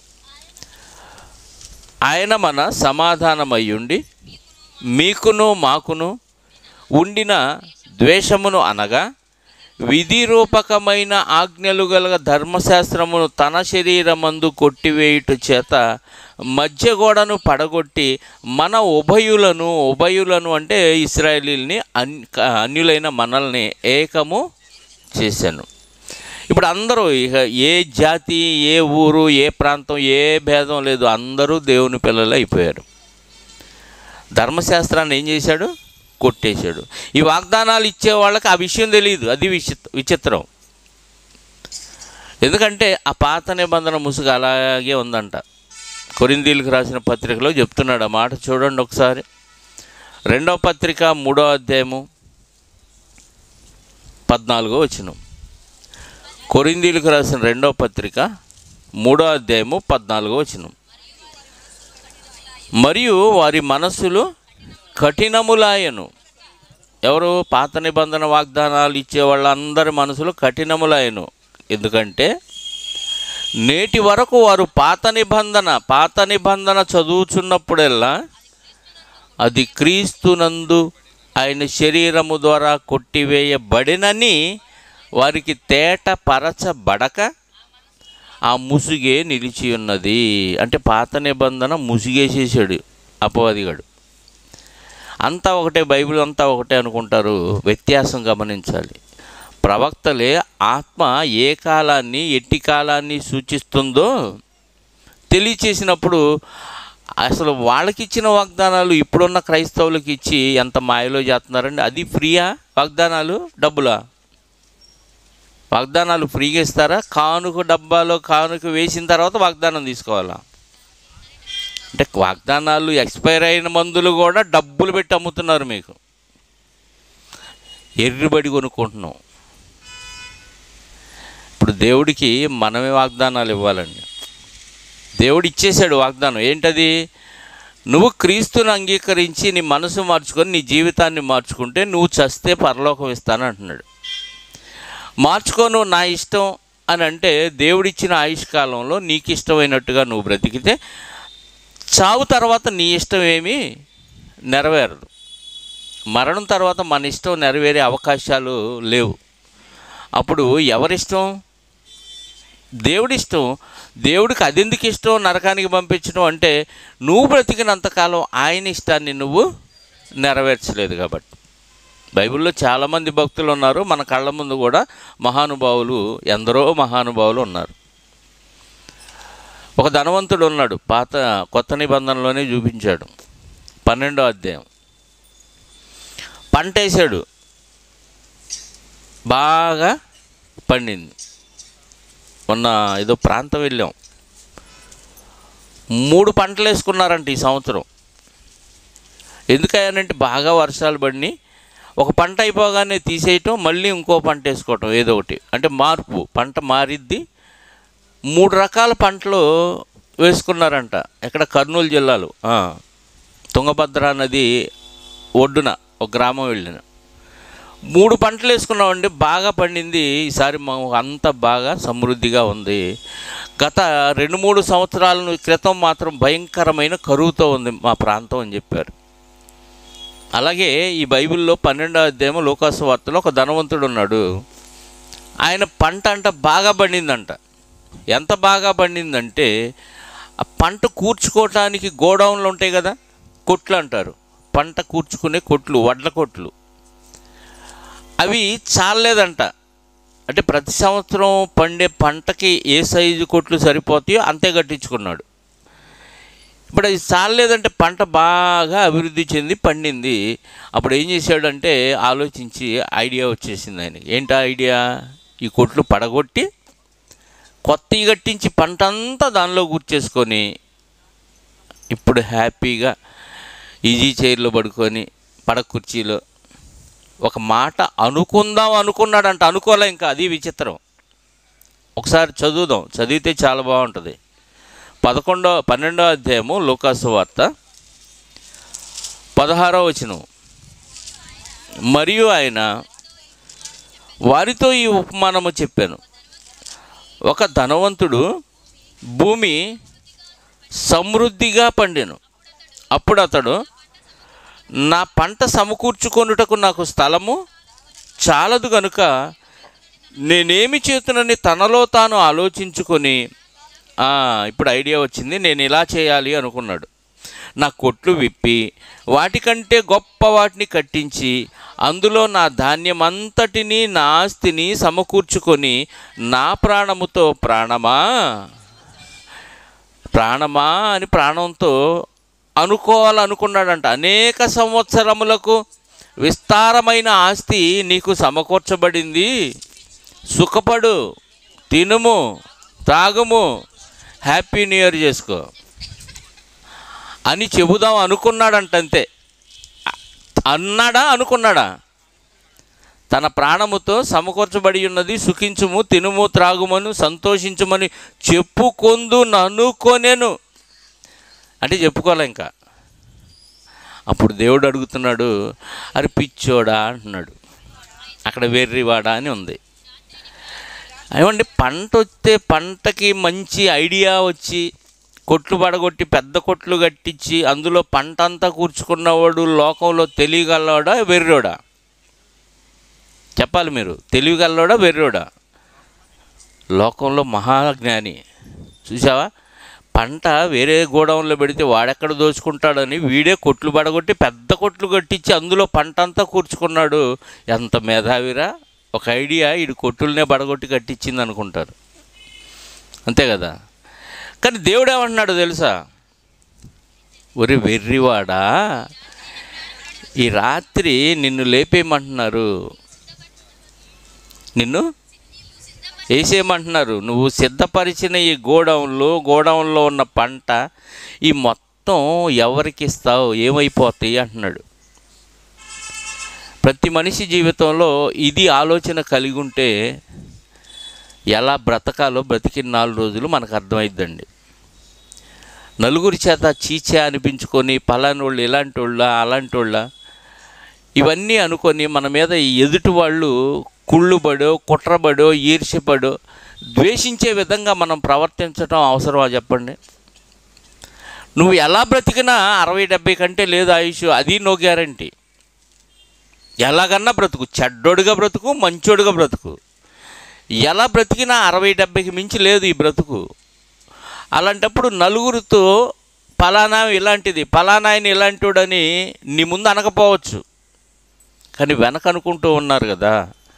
ఆయన మన సమాధానమయ్యుండి మీకును మాకును ఉండిన ద్వేషమును అనగా విధి రూపకమైన ఆజ్ఞలు గల ధర్మశాస్త్రమును తన శరీరమందు కొట్టివేయుట చేత మధ్య గోడను పడగొట్టి మన ఉభయులను ఉభయులను అంటే ఇస్రాయేలీల్ని అన్ అన్యులైన మనల్ని ఏకము చేశాను ఇప్పుడు అందరూ ఇక ఏ జాతి ఏ ఊరు ఏ ప్రాంతం ఏ భేదం లేదు అందరూ దేవుని పిల్లలు అయిపోయారు ధర్మశాస్త్రాన్ని ఏం చేశాడు కొట్టేశాడు ఈ వాగ్దానాలు ఇచ్చే వాళ్ళకి ఆ విషయం తెలియదు అది విచిత్ర విచిత్రం ఎందుకంటే ఆ పాత నిబంధన ముసుగు అలాగే ఉందంట కొరిందీలకు రాసిన పత్రికలో చెప్తున్నాడు ఆ మాట చూడండి ఒకసారి రెండవ పత్రిక మూడో అధ్యాయము పద్నాలుగో వచనం కొరిందీలకు రాసిన రెండవ పత్రిక మూడో అధ్యాయము పద్నాలుగో వచనం మరియు వారి మనస్సులు కఠినములాయను ఎవరు పాత నిబంధన వాగ్దానాలు ఇచ్చే వాళ్ళందరి మనసులు కఠినములాయను ఎందుకంటే నేటి వరకు వారు పాత నిబంధన పాత నిబంధన చదువుచున్నప్పుడెల్లా అది క్రీస్తునందు ఆయన శరీరము ద్వారా కొట్టివేయబడినని వారికి తేట పరచబడక ఆ ముసుగే నిలిచి ఉన్నది అంటే పాత నిబంధన ముసుగేసేసాడు అపవాదిగాడు అంతా ఒకటే బైబిల్ అంతా ఒకటే అనుకుంటారు వ్యత్యాసం గమనించాలి ప్రవక్తలే ఆత్మ ఏ కాలాన్ని ఎట్టి కాలాన్ని సూచిస్తుందో తెలియచేసినప్పుడు అసలు వాళ్ళకి ఇచ్చిన వాగ్దానాలు ఇప్పుడున్న క్రైస్తవులకి ఇచ్చి ఎంత మాయలో చేస్తున్నారండి అది ఫ్రీయా వాగ్దానాలు డబ్బులా వాగ్దానాలు ఫ్రీగా ఇస్తారా కానుక డబ్బాలో కానుక వేసిన తర్వాత వాగ్దానం తీసుకోవాలా అంటే వాగ్దానాలు ఎక్స్పైర్ అయిన మందులు కూడా డబ్బులు పెట్టి అమ్ముతున్నారు మీకు ఎర్రిబడి కొనుక్కుంటున్నాం ఇప్పుడు దేవుడికి మనమే వాగ్దానాలు ఇవ్వాలండి దేవుడు ఇచ్చేశాడు వాగ్దానం ఏంటది నువ్వు క్రీస్తుని అంగీకరించి నీ మనసు మార్చుకొని నీ జీవితాన్ని మార్చుకుంటే నువ్వు చస్తే పరలోకం ఇస్తాను అంటున్నాడు మార్చుకోను నా ఇష్టం అని అంటే దేవుడిచ్చిన ఆయుష్కాలంలో నీకు ఇష్టమైనట్టుగా నువ్వు బ్రతికితే చావు తర్వాత నీ ఇష్టం ఏమీ నెరవేరదు మరణం తర్వాత మన ఇష్టం నెరవేరే అవకాశాలు లేవు అప్పుడు ఎవరిష్టం దేవుడిష్టం దేవుడికి అది ఎందుకు ఇష్టం నరకానికి పంపించడం అంటే నువ్వు బ్రతికినంతకాలం ఆయన ఇష్టాన్ని నువ్వు నెరవేర్చలేదు కాబట్టి బైబిల్లో చాలామంది భక్తులు ఉన్నారు మన కళ్ళ ముందు కూడా మహానుభావులు ఎందరో మహానుభావులు ఉన్నారు ఒక ధనవంతుడు ఉన్నాడు పాత కొత్త నిబంధనలోనే చూపించాడు పన్నెండో అధ్యాయం పంట వేసాడు బాగా పండింది మొన్న ఏదో ప్రాంతం వెళ్ళాం మూడు పంటలు వేసుకున్నారంట ఈ సంవత్సరం ఎందుకయ్యానంటే బాగా వర్షాలు పడినాయి ఒక పంట అయిపోగానే తీసేయటం మళ్ళీ ఇంకో పంట వేసుకోవటం ఏదో ఒకటి అంటే మార్పు పంట మారిద్ది మూడు రకాల పంటలు వేసుకున్నారంట ఎక్కడ కర్నూలు జిల్లాలో ఆ, తుంగభద్ర నది ఒడ్డున ఒక గ్రామం వెళ్ళిన మూడు పంటలు వేసుకున్నామండి బాగా పండింది ఈసారి మాకు అంత బాగా సమృద్ధిగా ఉంది గత రెండు మూడు సంవత్సరాల క్రితం మాత్రం భయంకరమైన కరువుతో ఉంది మా ప్రాంతం అని చెప్పారు అలాగే ఈ బైబిల్లో పన్నెండో అధ్యాయం లోకాసు వార్తలో ఒక ధనవంతుడు ఉన్నాడు ఆయన పంట అంట బాగా పండిందంట ఎంత బాగా పండిందంటే ఆ పంట కూర్చుకోవటానికి గోడౌన్లు ఉంటాయి కదా కొట్లు అంటారు పంట కూర్చుకునే కొట్లు వడ్ల కొట్లు అవి చాలేదంట అంటే ప్రతి సంవత్సరం పండే పంటకి ఏ సైజు కొట్లు సరిపోతాయో అంతే కట్టించుకున్నాడు ఇప్పుడు అది చాలేదంటే పంట బాగా అభివృద్ధి చెంది పండింది అప్పుడు ఏం చేశాడంటే ఆలోచించి ఐడియా వచ్చేసింది ఆయనకి ఏంటి ఐడియా ఈ కొట్లు పడగొట్టి కొత్త కట్టించి పంట అంతా దానిలో కూర్చేసుకొని ఇప్పుడు హ్యాపీగా ఈజీ చైర్లో పడుకొని పడక కుర్చీలో ఒక మాట అనుకుందాం అనుకున్నాడంట అనుకోలే ఇంకా అది విచిత్రం ఒకసారి చదువుదాం చదివితే చాలా బాగుంటుంది పదకొండో పన్నెండో అధ్యాయము లోకాసు వార్త పదహారో వచనం మరియు ఆయన వారితో ఈ ఉపమానము చెప్పాను ఒక ధనవంతుడు భూమి సమృద్ధిగా పండెను అప్పుడు అతడు నా పంట సమకూర్చుకొనుటకు నాకు స్థలము చాలదు గనుక నేనేమి చేతునని తనలో తాను ఆలోచించుకొని "ఆ, ఇప్పుడు ఐడియా వచ్చింది నేను ఇలా చేయాలి అనుకున్నాడు నా కొట్లు విప్పి వాటికంటే గొప్ప వాటిని కట్టించి అందులో నా ధాన్యం అంతటినీ నా ఆస్తిని సమకూర్చుకొని నా ప్రాణముతో ప్రాణమా ప్రాణమా అని ప్రాణంతో అనుకోవాలనుకున్నాడంట అనేక సంవత్సరములకు విస్తారమైన ఆస్తి నీకు సమకూర్చబడింది సుఖపడు తినుము తాగుము హ్యాపీ న్యూ ఇయర్ చేసుకో అని చెబుదాం అనుకున్నాడంట అంతే అన్నాడా అనుకున్నాడా తన ప్రాణముతో సమకూర్చబడి ఉన్నది సుఖించుము తినుము త్రాగుమను సంతోషించుమని చెప్పుకొందు ననుకొనేను అంటే చెప్పుకోలే ఇంకా అప్పుడు దేవుడు అడుగుతున్నాడు అరే పిచ్చోడా అంటున్నాడు అక్కడ వెర్రివాడా అని ఉంది ఏమండి పంట వస్తే పంటకి మంచి ఐడియా వచ్చి కొట్లు పడగొట్టి పెద్ద కొట్లు కట్టించి అందులో పంట అంతా కూర్చుకున్నవాడు లోకంలో తెలియగలవాడా వెర్రోడా చెప్పాలి మీరు తెలియగలవాడా వెర్రోడా లోకంలో మహాజ్ఞాని చూసావా పంట వేరే గోడౌన్లో పెడితే వాడెక్కడ దోచుకుంటాడని వీడే కొట్లు పడగొట్టి పెద్ద కొట్లు కట్టించి అందులో పంట అంతా కూర్చుకున్నాడు ఎంత మేధావిరా ఒక ఐడియా ఇడు కొట్టులనే పడగొట్టి కట్టించింది అనుకుంటారు అంతే కదా కానీ దేవుడు ఏమంటున్నాడు తెలుసా ఒరి వెర్రివాడా ఈ రాత్రి నిన్ను లేపేయమంటున్నారు నిన్ను వేసేయమంటున్నారు నువ్వు సిద్ధపరిచిన ఈ గోడౌన్లో గోడౌన్లో ఉన్న పంట ఈ మొత్తం ఎవరికి ఇస్తావు ఏమైపోతాయి అంటున్నాడు ప్రతి మనిషి జీవితంలో ఇది ఆలోచన కలిగి ఉంటే ఎలా బ్రతకాలో బ్రతికిన నాలుగు రోజులు మనకు అర్థమైద్దండి నలుగురి చేత చీచే అనిపించుకొని పలానోళ్ళు ఇలాంటి వాళ్ళ అలాంటి వాళ్ళ ఇవన్నీ అనుకొని మన మీద ఈ ఎదుటి వాళ్ళు కుళ్ళుబడో కుట్రబడో ఈర్ష్యపడో ద్వేషించే విధంగా మనం ప్రవర్తించడం అవసరమా చెప్పండి నువ్వు ఎలా బ్రతికినా అరవై డెబ్బై కంటే లేదు ఆయుష్ అది నో గ్యారంటీ ఎలాగన్నా బ్రతుకు చెడ్డోడుగా బ్రతుకు మంచోడుగా బ్రతుకు ఎలా బ్రతికినా అరవై డెబ్బైకి మించి లేదు ఈ బ్రతుకు అలాంటప్పుడు నలుగురితో పలానా ఇలాంటిది పలానా ఆయన ఇలాంటివాడని నీ ముందు అనకపోవచ్చు కానీ వెనక అనుకుంటూ ఉన్నారు కదా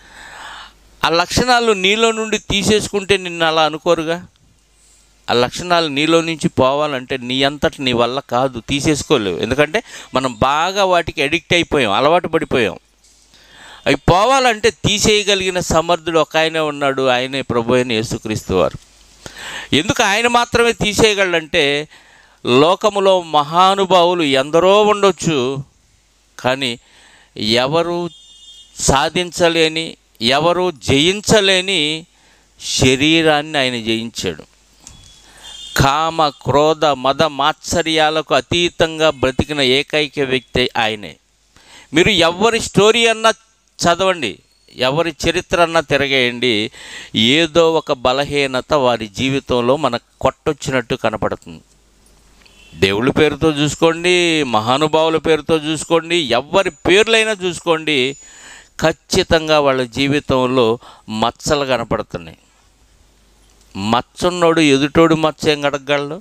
ఆ లక్షణాలు నీలో నుండి తీసేసుకుంటే నిన్ను అలా అనుకోరుగా ఆ లక్షణాలు నీలో నుంచి పోవాలంటే నీ అంతటి నీ వల్ల కాదు తీసేసుకోలేవు ఎందుకంటే మనం బాగా వాటికి అడిక్ట్ అయిపోయాం అలవాటు పడిపోయాం అవి పోవాలంటే తీసేయగలిగిన సమర్థుడు ఒక ఆయనే ఉన్నాడు ఆయనే ప్రభు అయిన యేసుక్రీస్తు వారు ఎందుకు ఆయన మాత్రమే తీసేయగలంటే లోకములో మహానుభావులు ఎందరో ఉండొచ్చు కానీ ఎవరు సాధించలేని ఎవరు జయించలేని శరీరాన్ని ఆయన జయించాడు కామ క్రోధ మద మాత్సర్యాలకు అతీతంగా బ్రతికిన ఏకైక వ్యక్తి ఆయనే మీరు ఎవరి స్టోరీ అన్నా చదవండి ఎవరి చరిత్ర అన్నా తిరగేయండి ఏదో ఒక బలహీనత వారి జీవితంలో మనకు కొట్టొచ్చినట్టు కనపడుతుంది దేవుళ్ళ పేరుతో చూసుకోండి మహానుభావుల పేరుతో చూసుకోండి ఎవరి పేర్లైనా చూసుకోండి ఖచ్చితంగా వాళ్ళ జీవితంలో మచ్చలు కనపడుతున్నాయి మచ్చున్నోడు ఎదుటోడు మచ్చ ఏం గడగలడు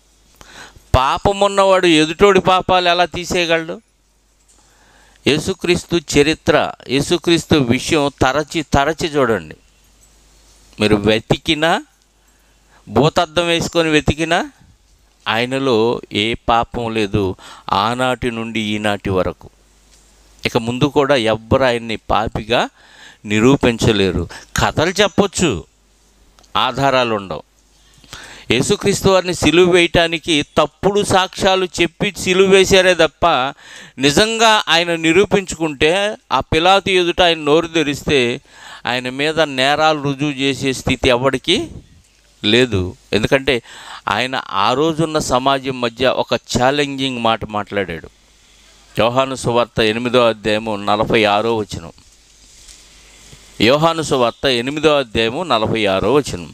పాపమున్నవాడు ఎదుటోడి పాపాలు ఎలా తీసేయగలడు యేసుక్రీస్తు చరిత్ర యేసుక్రీస్తు విషయం తరచి తరచి చూడండి మీరు వెతికినా భూతద్దం వేసుకొని వెతికినా ఆయనలో ఏ పాపం లేదు ఆనాటి నుండి ఈనాటి వరకు ఇక ముందు కూడా ఎవ్వరు ఆయన్ని పాపిగా నిరూపించలేరు కథలు చెప్పొచ్చు ఆధారాలు ఉండవు యేసుక్రీస్తు వారిని సిలువ వేయటానికి తప్పుడు సాక్ష్యాలు చెప్పి సిలువ వేశారే తప్ప నిజంగా ఆయన నిరూపించుకుంటే ఆ పిలాతు ఎదుట ఆయన నోరు తెరిస్తే ఆయన మీద నేరాలు రుజువు చేసే స్థితి ఎవరికి లేదు ఎందుకంటే ఆయన ఆ రోజున్న సమాజం మధ్య ఒక ఛాలెంజింగ్ మాట మాట్లాడాడు యోహాను సువార్త ఎనిమిదో అధ్యాయము నలభై ఆరో వచనం యోహాను సువార్త ఎనిమిదో అధ్యాయము నలభై ఆరో వచనం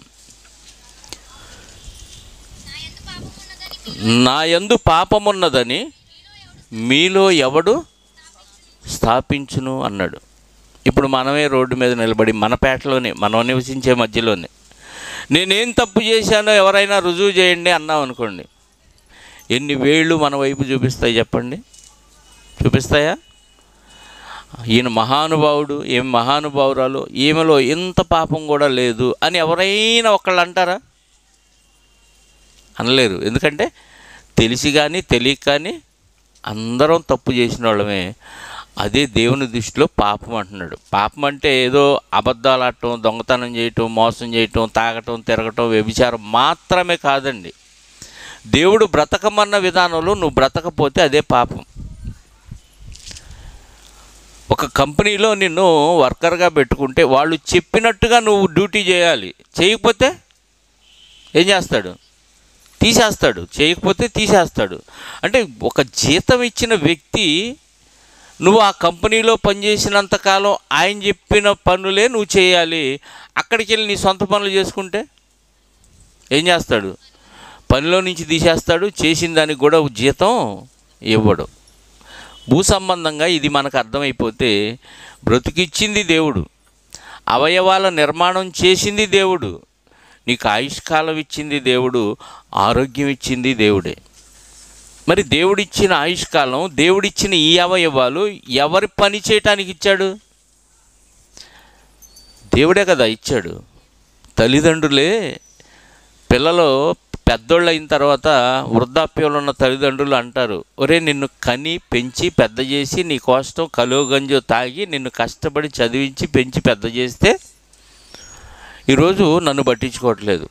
నా యందు పాపమున్నదని మీలో ఎవడు స్థాపించును అన్నాడు ఇప్పుడు మనమే రోడ్డు మీద నిలబడి మన పేటలోనే మనం నివసించే మధ్యలోనే నేనేం తప్పు చేశానో ఎవరైనా రుజువు చేయండి అన్నాం అనుకోండి ఎన్ని వేళ్ళు మన వైపు చూపిస్తాయి చెప్పండి చూపిస్తాయా ఈయన మహానుభావుడు ఏం మహానుభావురాలు ఈమెలో ఇంత పాపం కూడా లేదు అని ఎవరైనా ఒకళ్ళు అంటారా అనలేరు ఎందుకంటే తెలిసి కానీ తెలియక కానీ అందరం తప్పు చేసిన వాళ్ళమే అదే దేవుని దృష్టిలో పాపం అంటున్నాడు పాపం అంటే ఏదో అబద్ధాలు ఆడటం దొంగతనం చేయటం మోసం చేయటం తాగటం తిరగటం వ్యభిచారం మాత్రమే కాదండి దేవుడు బ్రతకమన్న విధానంలో నువ్వు బ్రతకపోతే అదే పాపం ఒక కంపెనీలో నిన్ను వర్కర్గా పెట్టుకుంటే వాళ్ళు చెప్పినట్టుగా నువ్వు డ్యూటీ చేయాలి చేయకపోతే ఏం చేస్తాడు తీసేస్తాడు చేయకపోతే తీసేస్తాడు అంటే ఒక జీతం ఇచ్చిన వ్యక్తి నువ్వు ఆ కంపెనీలో పనిచేసినంత కాలం ఆయన చెప్పిన పనులే నువ్వు చేయాలి అక్కడికి వెళ్ళి నీ సొంత పనులు చేసుకుంటే ఏం చేస్తాడు పనిలో నుంచి తీసేస్తాడు చేసిన దానికి కూడా జీతం ఇవ్వడు భూ సంబంధంగా ఇది మనకు అర్థమైపోతే బ్రతికిచ్చింది దేవుడు అవయవాల నిర్మాణం చేసింది దేవుడు నీకు ఆయుష్కాలం ఇచ్చింది దేవుడు ఆరోగ్యం ఇచ్చింది దేవుడే మరి దేవుడిచ్చిన ఆయుష్కాలం దేవుడిచ్చిన ఈ అవయవాలు ఎవరి పని చేయటానికి ఇచ్చాడు దేవుడే కదా ఇచ్చాడు తల్లిదండ్రులే పిల్లలు పెద్దోళ్ళు అయిన తర్వాత వృద్ధాప్యంలో ఉన్న తల్లిదండ్రులు అంటారు ఒరే నిన్ను కని పెంచి పెద్ద చేసి నీ కోసం కలువ గంజో తాగి నిన్ను కష్టపడి చదివించి పెంచి పెద్ద చేస్తే ఈరోజు నన్ను పట్టించుకోవట్లేదు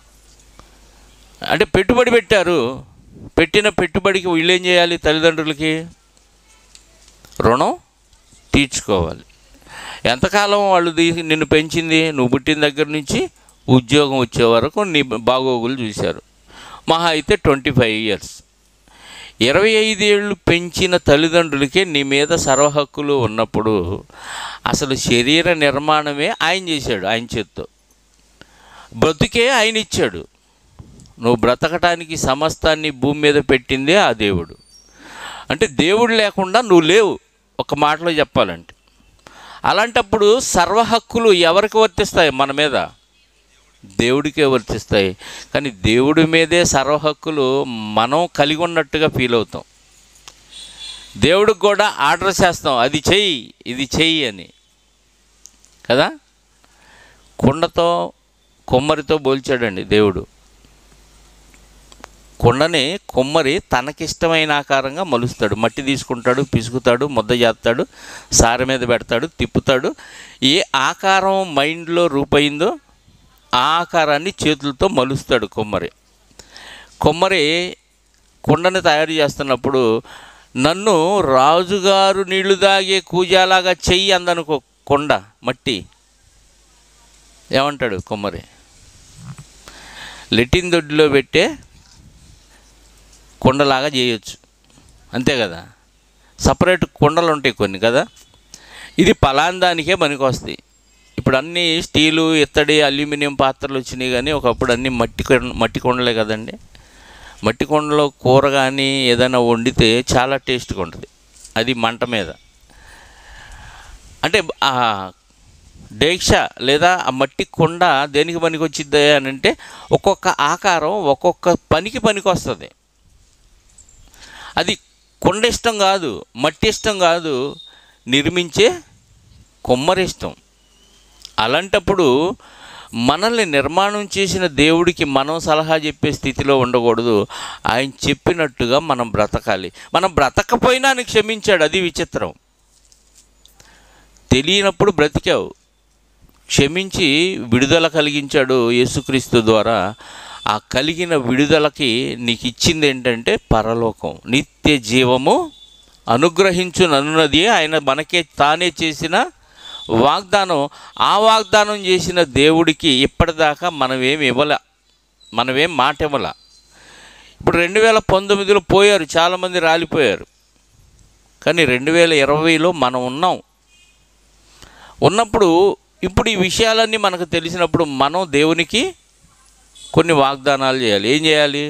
అంటే పెట్టుబడి పెట్టారు పెట్టిన పెట్టుబడికి వీళ్ళు ఏం చేయాలి తల్లిదండ్రులకి రుణం తీర్చుకోవాలి ఎంతకాలం వాళ్ళు తీ- నిన్ను పెంచింది నువ్వు పుట్టిన దగ్గర నుంచి ఉద్యోగం వచ్చే వరకు నీ బాగోగులు చూశారు మహా అయితే ట్వంటీ ఫైవ్ ఇయర్స్ ఇరవై ఐదేళ్ళు పెంచిన తల్లిదండ్రులకే నీ మీద సర్వహక్కులు ఉన్నప్పుడు అసలు శరీర నిర్మాణమే ఆయన చేశాడు ఆయన చేత్తో బ్రతుకే ఆయన ఇచ్చాడు నువ్వు బ్రతకటానికి సమస్తాన్ని భూమి మీద పెట్టిందే ఆ దేవుడు అంటే దేవుడు లేకుండా నువ్వు లేవు ఒక మాటలో చెప్పాలంటే అలాంటప్పుడు సర్వ హక్కులు ఎవరికి వర్తిస్తాయి మన మీద దేవుడికే వర్తిస్తాయి కానీ దేవుడి మీదే సర్వ హక్కులు మనం కలిగి ఉన్నట్టుగా ఫీల్ అవుతాం దేవుడికి కూడా ఆర్డర్ చేస్తాం అది చెయ్యి ఇది చెయ్యి అని కదా కుండతో కొమ్మరితో పోల్చాడండి దేవుడు కుండని కొమ్మరి తనకిష్టమైన ఆకారంగా మలుస్తాడు మట్టి తీసుకుంటాడు పిసుకుతాడు ముద్ద చేస్తాడు సార మీద పెడతాడు తిప్పుతాడు ఏ ఆకారం మైండ్లో రూపయిందో ఆ ఆకారాన్ని చేతులతో మలుస్తాడు కొమ్మరి కొమ్మరి కుండని తయారు చేస్తున్నప్పుడు నన్ను రాజుగారు నీళ్లు దాగే కూజాలాగా చెయ్యి అందనుకో కొండ మట్టి ఏమంటాడు కొమ్మరి లెటిన్ దొడ్డిలో పెట్టే కుండలాగా చేయొచ్చు అంతే కదా సపరేట్ కుండలు ఉంటాయి కొన్ని కదా ఇది పలాన్ దానికే పనికొస్తాయి ఇప్పుడు అన్నీ స్టీలు ఇత్తడి అల్యూమినియం పాత్రలు వచ్చినాయి కానీ ఒకప్పుడు అన్నీ మట్టి కొం- మట్టి కొండలే కదండి మట్టి కొండలో కూర కానీ ఏదైనా వండితే చాలా టేస్ట్గా ఉంటుంది అది మంట మీద అంటే ఆ డేక్ష లేదా ఆ మట్టి కొండ దేనికి పనికి వచ్చిద్ది అని అంటే ఒక్కొక్క ఆకారం ఒక్కొక్క పనికి పనికి వస్తుంది అది కొండ ఇష్టం కాదు మట్టి ఇష్టం కాదు నిర్మించే కొమ్మరి ఇష్టం అలాంటప్పుడు మనల్ని నిర్మాణం చేసిన దేవుడికి మనం సలహా చెప్పే స్థితిలో ఉండకూడదు ఆయన చెప్పినట్టుగా మనం బ్రతకాలి మనం బ్రతకపోయినా ఆయన క్షమించాడు అది విచిత్రం తెలియనప్పుడు బ్రతికావు క్షమించి విడుదల కలిగించాడు యేసుక్రీస్తు ద్వారా ఆ కలిగిన విడుదలకి నీకు ఇచ్చింది ఏంటంటే పరలోకం నిత్య జీవము అనుగ్రహించునన్నది ఆయన మనకే తానే చేసిన వాగ్దానం ఆ వాగ్దానం చేసిన దేవుడికి ఇప్పటిదాకా మనమేం ఇవ్వలే మనమేం మాట ఇవ్వలే ఇప్పుడు రెండు వేల పంతొమ్మిదిలో పోయారు చాలామంది రాలిపోయారు కానీ రెండు వేల ఇరవైలో మనం ఉన్నాం ఉన్నప్పుడు ఇప్పుడు ఈ విషయాలన్నీ మనకు తెలిసినప్పుడు మనం దేవునికి కొన్ని వాగ్దానాలు చేయాలి ఏం చేయాలి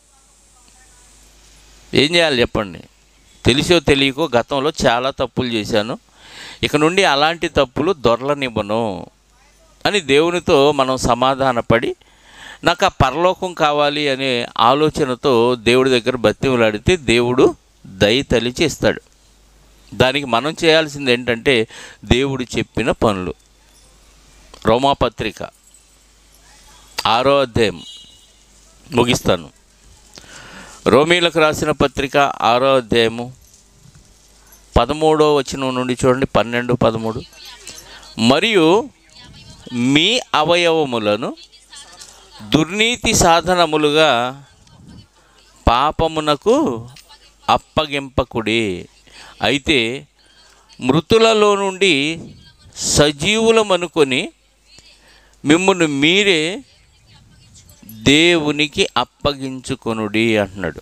ఏం చేయాలి చెప్పండి తెలిసో తెలియకో గతంలో చాలా తప్పులు చేశాను ఇక నుండి అలాంటి తప్పులు దొరలనివ్వను అని దేవునితో మనం సమాధానపడి నాకు ఆ పరలోకం కావాలి అనే ఆలోచనతో దేవుడి దగ్గర బతిమలాడితే దేవుడు దయ తలిచి ఇస్తాడు దానికి మనం చేయాల్సింది ఏంటంటే దేవుడు చెప్పిన పనులు రోమాపత్రిక ఆరో అధ్యాయం ముగిస్తాను రోమీలకు రాసిన పత్రిక ఆరో అధ్యాయము పదమూడో వచనం నుండి చూడండి పన్నెండు పదమూడు మరియు మీ అవయవములను దుర్నీతి సాధనములుగా పాపమునకు అప్పగింపకుడి అయితే మృతులలో నుండి సజీవులమనుకొని మిమ్మల్ని మీరే దేవునికి అప్పగించుకొనుడి అంటున్నాడు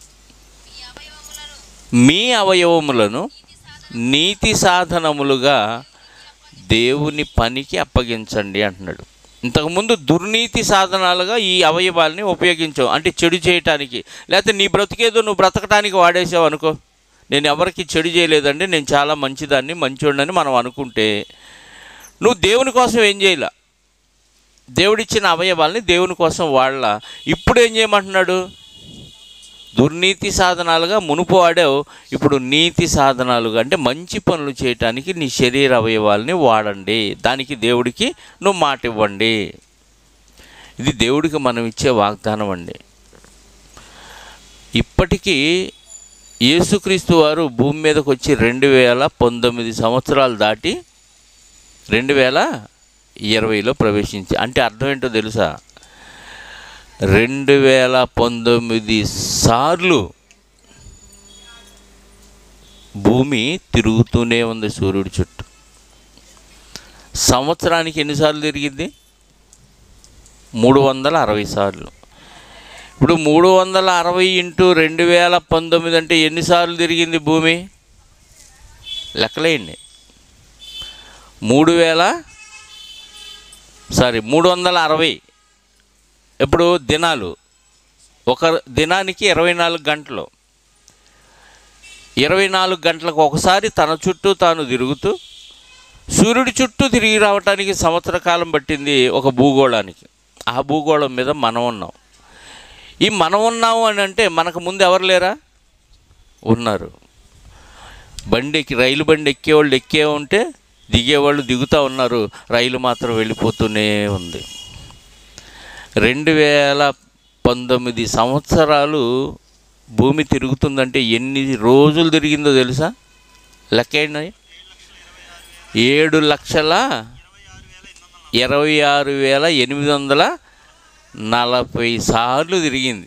మీ అవయవములను నీతి సాధనములుగా దేవుని పనికి అప్పగించండి అంటున్నాడు ఇంతకుముందు దుర్నీతి సాధనాలుగా ఈ అవయవాల్ని ఉపయోగించావు అంటే చెడు చేయటానికి లేకపోతే నీ బ్రతికేదో నువ్వు బ్రతకటానికి వాడేసావు అనుకో నేను ఎవరికి చెడు చేయలేదండి నేను చాలా మంచిదాన్ని మంచోడని మనం అనుకుంటే నువ్వు దేవుని కోసం ఏం చేయలే దేవుడిచ్చిన అవయవాల్ని దేవుని కోసం వాడలా ఇప్పుడు ఏం చేయమంటున్నాడు దుర్నీతి సాధనాలుగా మునుపు వాడావు ఇప్పుడు నీతి సాధనాలుగా అంటే మంచి పనులు చేయటానికి నీ శరీర అవయవాల్ని వాడండి దానికి దేవుడికి నువ్వు మాట ఇవ్వండి ఇది దేవుడికి మనం ఇచ్చే వాగ్దానం అండి ఇప్పటికీ యేసుక్రీస్తు వారు భూమి మీదకి వచ్చి రెండు వేల పంతొమ్మిది సంవత్సరాలు దాటి రెండు వేల ఇరవైలో ప్రవేశించి అంటే అర్థం ఏంటో తెలుసా రెండు వేల పంతొమ్మిది సార్లు భూమి తిరుగుతూనే ఉంది సూర్యుడి చుట్టూ సంవత్సరానికి ఎన్నిసార్లు తిరిగింది మూడు వందల అరవై సార్లు ఇప్పుడు మూడు వందల అరవై ఇంటూ రెండు వేల పంతొమ్మిది అంటే ఎన్నిసార్లు తిరిగింది భూమి లెక్కలేయండి మూడు వేల సారీ మూడు వందల అరవై ఇప్పుడు దినాలు ఒక దినానికి ఇరవై నాలుగు గంటలు ఇరవై నాలుగు గంటలకు ఒకసారి తన చుట్టూ తాను తిరుగుతూ సూర్యుడి చుట్టూ తిరిగి రావడానికి సంవత్సర కాలం పట్టింది ఒక భూగోళానికి ఆ భూగోళం మీద మనం ఉన్నాం ఈ మనం ఉన్నాము అని అంటే మనకు ముందు ఎవరు లేరా ఉన్నారు బండి ఎక్కి రైలు బండి ఎక్కేవాళ్ళు ఎక్కే ఉంటే దిగేవాళ్ళు దిగుతూ ఉన్నారు రైలు మాత్రం వెళ్ళిపోతూనే ఉంది రెండు వేల పంతొమ్మిది సంవత్సరాలు భూమి తిరుగుతుందంటే ఎన్ని రోజులు తిరిగిందో తెలుసా లెక్కేయండి ఏడు లక్షల ఇరవై ఆరు వేల ఎనిమిది వందల నలభై సార్లు తిరిగింది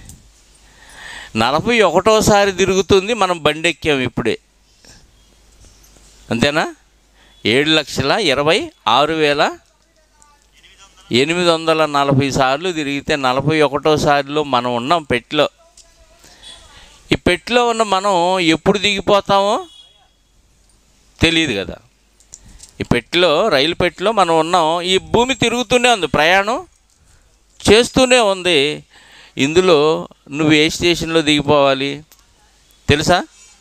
నలభై ఒకటోసారి తిరుగుతుంది మనం బండి ఎక్కాం ఇప్పుడే అంతేనా ఏడు లక్షల ఇరవై ఆరు వేల ఎనిమిది వందల నలభై సార్లు తిరిగితే నలభై ఒకటోసారిలో మనం ఉన్నాం పెట్లో ఈ పెట్లో ఉన్న మనం ఎప్పుడు దిగిపోతామో తెలియదు కదా ఈ పెట్టిలో రైలు పెట్టిలో మనం ఉన్నాం ఈ భూమి తిరుగుతూనే ఉంది ప్రయాణం చేస్తూనే ఉంది ఇందులో నువ్వు ఏ స్టేషన్లో దిగిపోవాలి తెలుసా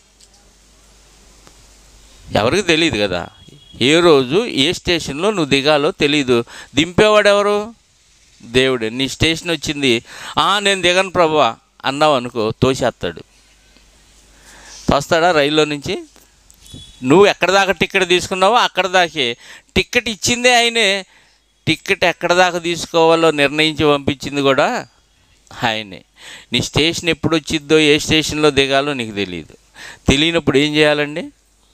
ఎవరికి తెలియదు కదా ఏ రోజు ఏ స్టేషన్లో నువ్వు దిగాలో తెలియదు దింపేవాడు ఎవరు దేవుడే నీ స్టేషన్ వచ్చింది "ఆ, నేను దిగను ప్రభా అన్నావు అనుకో తోసేస్తాడు తోస్తాడా రైల్లో నుంచి నువ్వు ఎక్కడ దాకా టికెట్ తీసుకున్నావో అక్కడ దాకే టికెట్ ఇచ్చిందే ఆయనే టికెట్ ఎక్కడ దాకా తీసుకోవాలో నిర్ణయించి పంపించింది కూడా ఆయనే నీ స్టేషన్ ఎప్పుడు వచ్చిద్దో ఏ స్టేషన్లో దిగాలో నీకు తెలియదు తెలియనప్పుడు ఏం చేయాలండి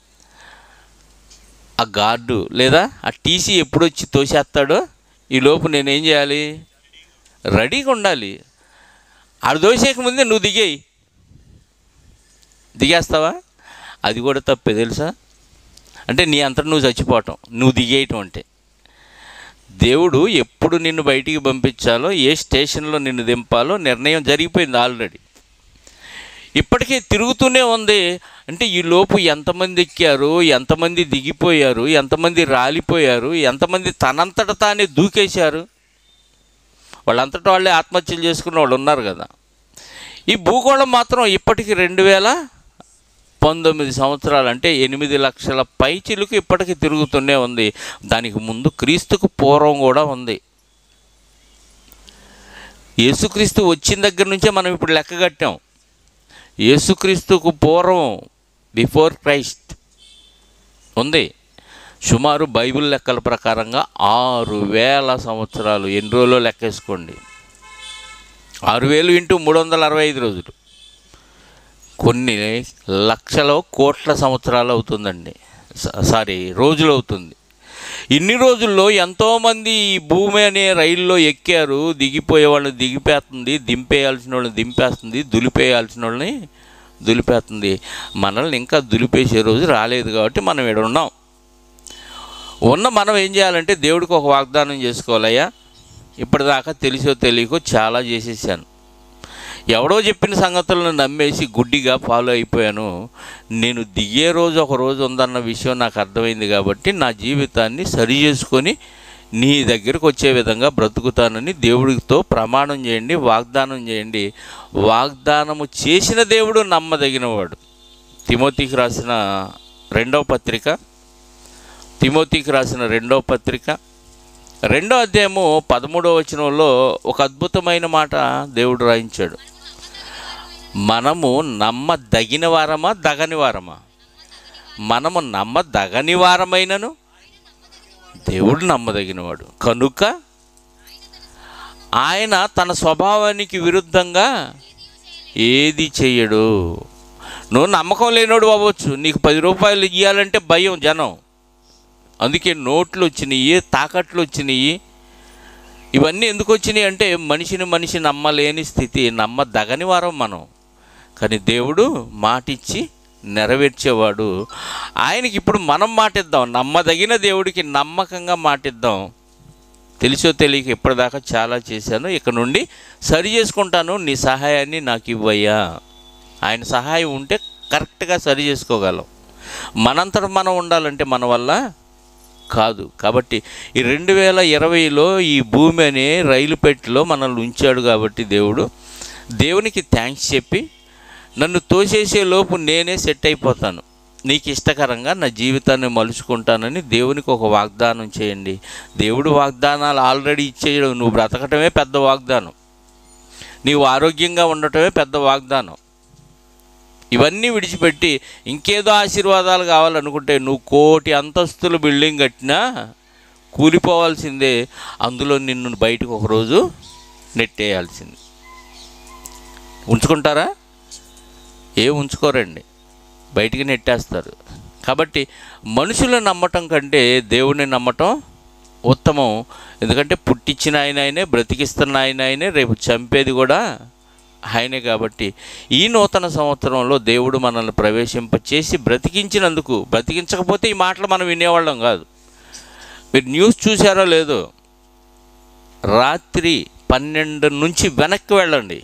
ఆ గార్డు లేదా ఆ టీసీ ఎప్పుడు వచ్చి తోసేస్తాడో ఈ లోపు నేనేం చేయాలి రెడీగా ఉండాలి ఆడు దోసేక ముందే నువ్వు దిగేయి దిగేస్తావా అది కూడా తప్పే తెలుసా అంటే నీ అంతట నువ్వు చచ్చిపోవటం నువ్వు దిగేయటం అంటే దేవుడు ఎప్పుడు నిన్ను బయటికి పంపించాలో ఏ స్టేషన్లో నిన్ను దింపాలో నిర్ణయం జరిగిపోయింది ఆల్రెడీ ఇప్పటికే తిరుగుతూనే ఉంది అంటే ఈ లోపు ఎంతమంది ఎక్కారు ఎంతమంది దిగిపోయారు ఎంతమంది రాలిపోయారు ఎంతమంది తనంతట తానే దూకేశారు వాళ్ళంతటా వాళ్ళే ఆత్మహత్యలు చేసుకున్న వాళ్ళు ఉన్నారు కదా ఈ భూగోళం మాత్రం ఇప్పటికి రెండు వేల పంతొమ్మిది సంవత్సరాలు అంటే ఎనిమిది లక్షల పైచిలకు ఇప్పటికీ తిరుగుతూనే ఉంది దానికి ముందు క్రీస్తుకు పూర్వం కూడా ఉంది యేసుక్రీస్తు వచ్చిన దగ్గర నుంచే మనం ఇప్పుడు లెక్క కట్టాం యేసుక్రీస్తుకు పూర్వం బిఫోర్ క్రైస్ట్ ఉంది సుమారు బైబిల్ లెక్కల ప్రకారంగా ఆరు వేల సంవత్సరాలు ఎన్ని రోజులు లెక్కేసుకోండి ఆరు వేలు ఇంటూ మూడు వందల అరవై ఐదు రోజులు కొన్ని లక్షల కోట్ల సంవత్సరాలు అవుతుందండి స- సారీ రోజులు అవుతుంది ఇన్ని రోజుల్లో ఎంతోమంది ఈ భూమి అనే రైల్లో ఎక్కారు దిగిపోయే వాళ్ళని దిగిపేస్తుంది దింపేయాల్సిన వాళ్ళని దింపేస్తుంది దులిపేయాల్సిన వాళ్ళని దులిపేస్తుంది మనల్ని ఇంకా దులిపేసే రోజు రాలేదు కాబట్టి మనం ఇక్కడ ఉన్నాం ఉన్న మనం ఏం చేయాలంటే దేవుడికి ఒక వాగ్దానం చేసుకోవాలయ్యా ఇప్పటిదాకా తెలిసో తెలియకో చాలా చేసేసాను ఎవడో చెప్పిన సంగతులను నమ్మేసి గుడ్డిగా ఫాలో అయిపోయాను నేను దిగే రోజు ఒక రోజు ఉందన్న విషయం నాకు అర్థమైంది కాబట్టి నా జీవితాన్ని సరి చేసుకొని నీ దగ్గరకు వచ్చే విధంగా బ్రతుకుతానని దేవుడితో ప్రమాణం చేయండి వాగ్దానం చేయండి వాగ్దానము చేసిన దేవుడు నమ్మదగినవాడు తిమోతికి రాసిన రెండవ పత్రిక తిమోతికి రాసిన రెండవ పత్రిక రెండో అధ్యాయము పదమూడవ వచనంలో ఒక అద్భుతమైన మాట దేవుడు రాయించాడు మనము నమ్మదగిన వారమా దగని వారమా మనము నమ్మదగని వారమైనను దేవుడు నమ్మదగినవాడు కనుక ఆయన తన స్వభావానికి విరుద్ధంగా ఏది చెయ్యడు నువ్వు నమ్మకం లేనోడు అవ్వచ్చు నీకు పది రూపాయలు ఇవ్వాలంటే భయం జనం అందుకే నోట్లు వచ్చినాయి తాకట్లు వచ్చినాయి ఇవన్నీ ఎందుకు వచ్చినాయి అంటే మనిషిని మనిషి నమ్మలేని స్థితి నమ్మదగని వారం మనం కానీ దేవుడు మాటిచ్చి నెరవేర్చేవాడు ఆయనకి ఇప్పుడు మనం మాటిద్దాం నమ్మదగిన దేవుడికి నమ్మకంగా మాటిద్దాం తెలిసో తెలియక ఇప్పటిదాకా చాలా చేశాను ఇక నుండి సరి చేసుకుంటాను నీ సహాయాన్ని నాకు ఇవ్వయ్యా ఆయన సహాయం ఉంటే కరెక్ట్గా సరి చేసుకోగలం మనంతట మనం ఉండాలంటే మన వల్ల కాదు కాబట్టి ఈ రెండు వేల ఇరవైలో ఈ భూమి అనే రైలు పెట్టిలో మనల్ని ఉంచాడు కాబట్టి దేవుడు దేవునికి థ్యాంక్స్ చెప్పి నన్ను తోసేసే లోపు నేనే సెట్ అయిపోతాను నీకు ఇష్టకరంగా నా జీవితాన్ని మలుచుకుంటానని దేవునికి ఒక వాగ్దానం చేయండి దేవుడు వాగ్దానాలు ఆల్రెడీ ఇచ్చేయడం నువ్వు బ్రతకటమే పెద్ద వాగ్దానం నీవు ఆరోగ్యంగా ఉండటమే పెద్ద వాగ్దానం ఇవన్నీ విడిచిపెట్టి ఇంకేదో ఆశీర్వాదాలు కావాలనుకుంటే నువ్వు కోటి అంతస్తుల బిల్డింగ్ కట్టినా కూలిపోవాల్సిందే అందులో నిన్ను బయటకు ఒకరోజు నెట్టేయాల్సింది ఉంచుకుంటారా ఏ ఉంచుకోరండి బయటికి నెట్టేస్తారు కాబట్టి మనుషులను నమ్మటం కంటే దేవుడిని నమ్మటం ఉత్తమం ఎందుకంటే పుట్టించిన ఆయన ఆయనే బ్రతికిస్తున్న ఆయన ఆయనే రేపు చంపేది కూడా ఆయనే కాబట్టి ఈ నూతన సంవత్సరంలో దేవుడు మనల్ని ప్రవేశింపచేసి బ్రతికించినందుకు బ్రతికించకపోతే ఈ మాటలు మనం వినేవాళ్ళం కాదు మీరు న్యూస్ చూసారో లేదో రాత్రి పన్నెండు నుంచి వెనక్కి వెళ్ళండి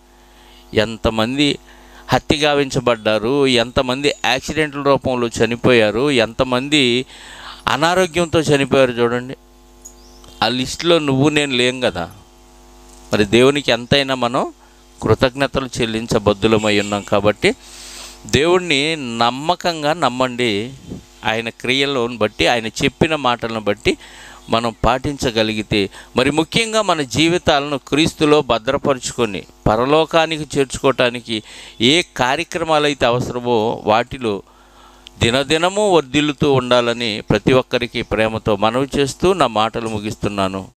ఎంతమంది హత్య గావించబడ్డారు ఎంతమంది యాక్సిడెంట్ల రూపంలో చనిపోయారు ఎంతమంది అనారోగ్యంతో చనిపోయారు చూడండి ఆ లిస్టులో నువ్వు నేను లేం కదా మరి దేవునికి ఎంతైనా మనం కృతజ్ఞతలు చెల్లించబద్దులమై ఉన్నాం కాబట్టి దేవుణ్ణి నమ్మకంగా నమ్మండి ఆయన క్రియలను బట్టి ఆయన చెప్పిన మాటలను బట్టి మనం పాటించగలిగితే మరి ముఖ్యంగా మన జీవితాలను క్రీస్తులో భద్రపరుచుకొని పరలోకానికి చేర్చుకోవటానికి ఏ కార్యక్రమాలు అయితే అవసరమో వాటిలో దినదినము వర్ధిల్లుతూ ఉండాలని ప్రతి ఒక్కరికి ప్రేమతో మనవి చేస్తూ నా మాటలు ముగిస్తున్నాను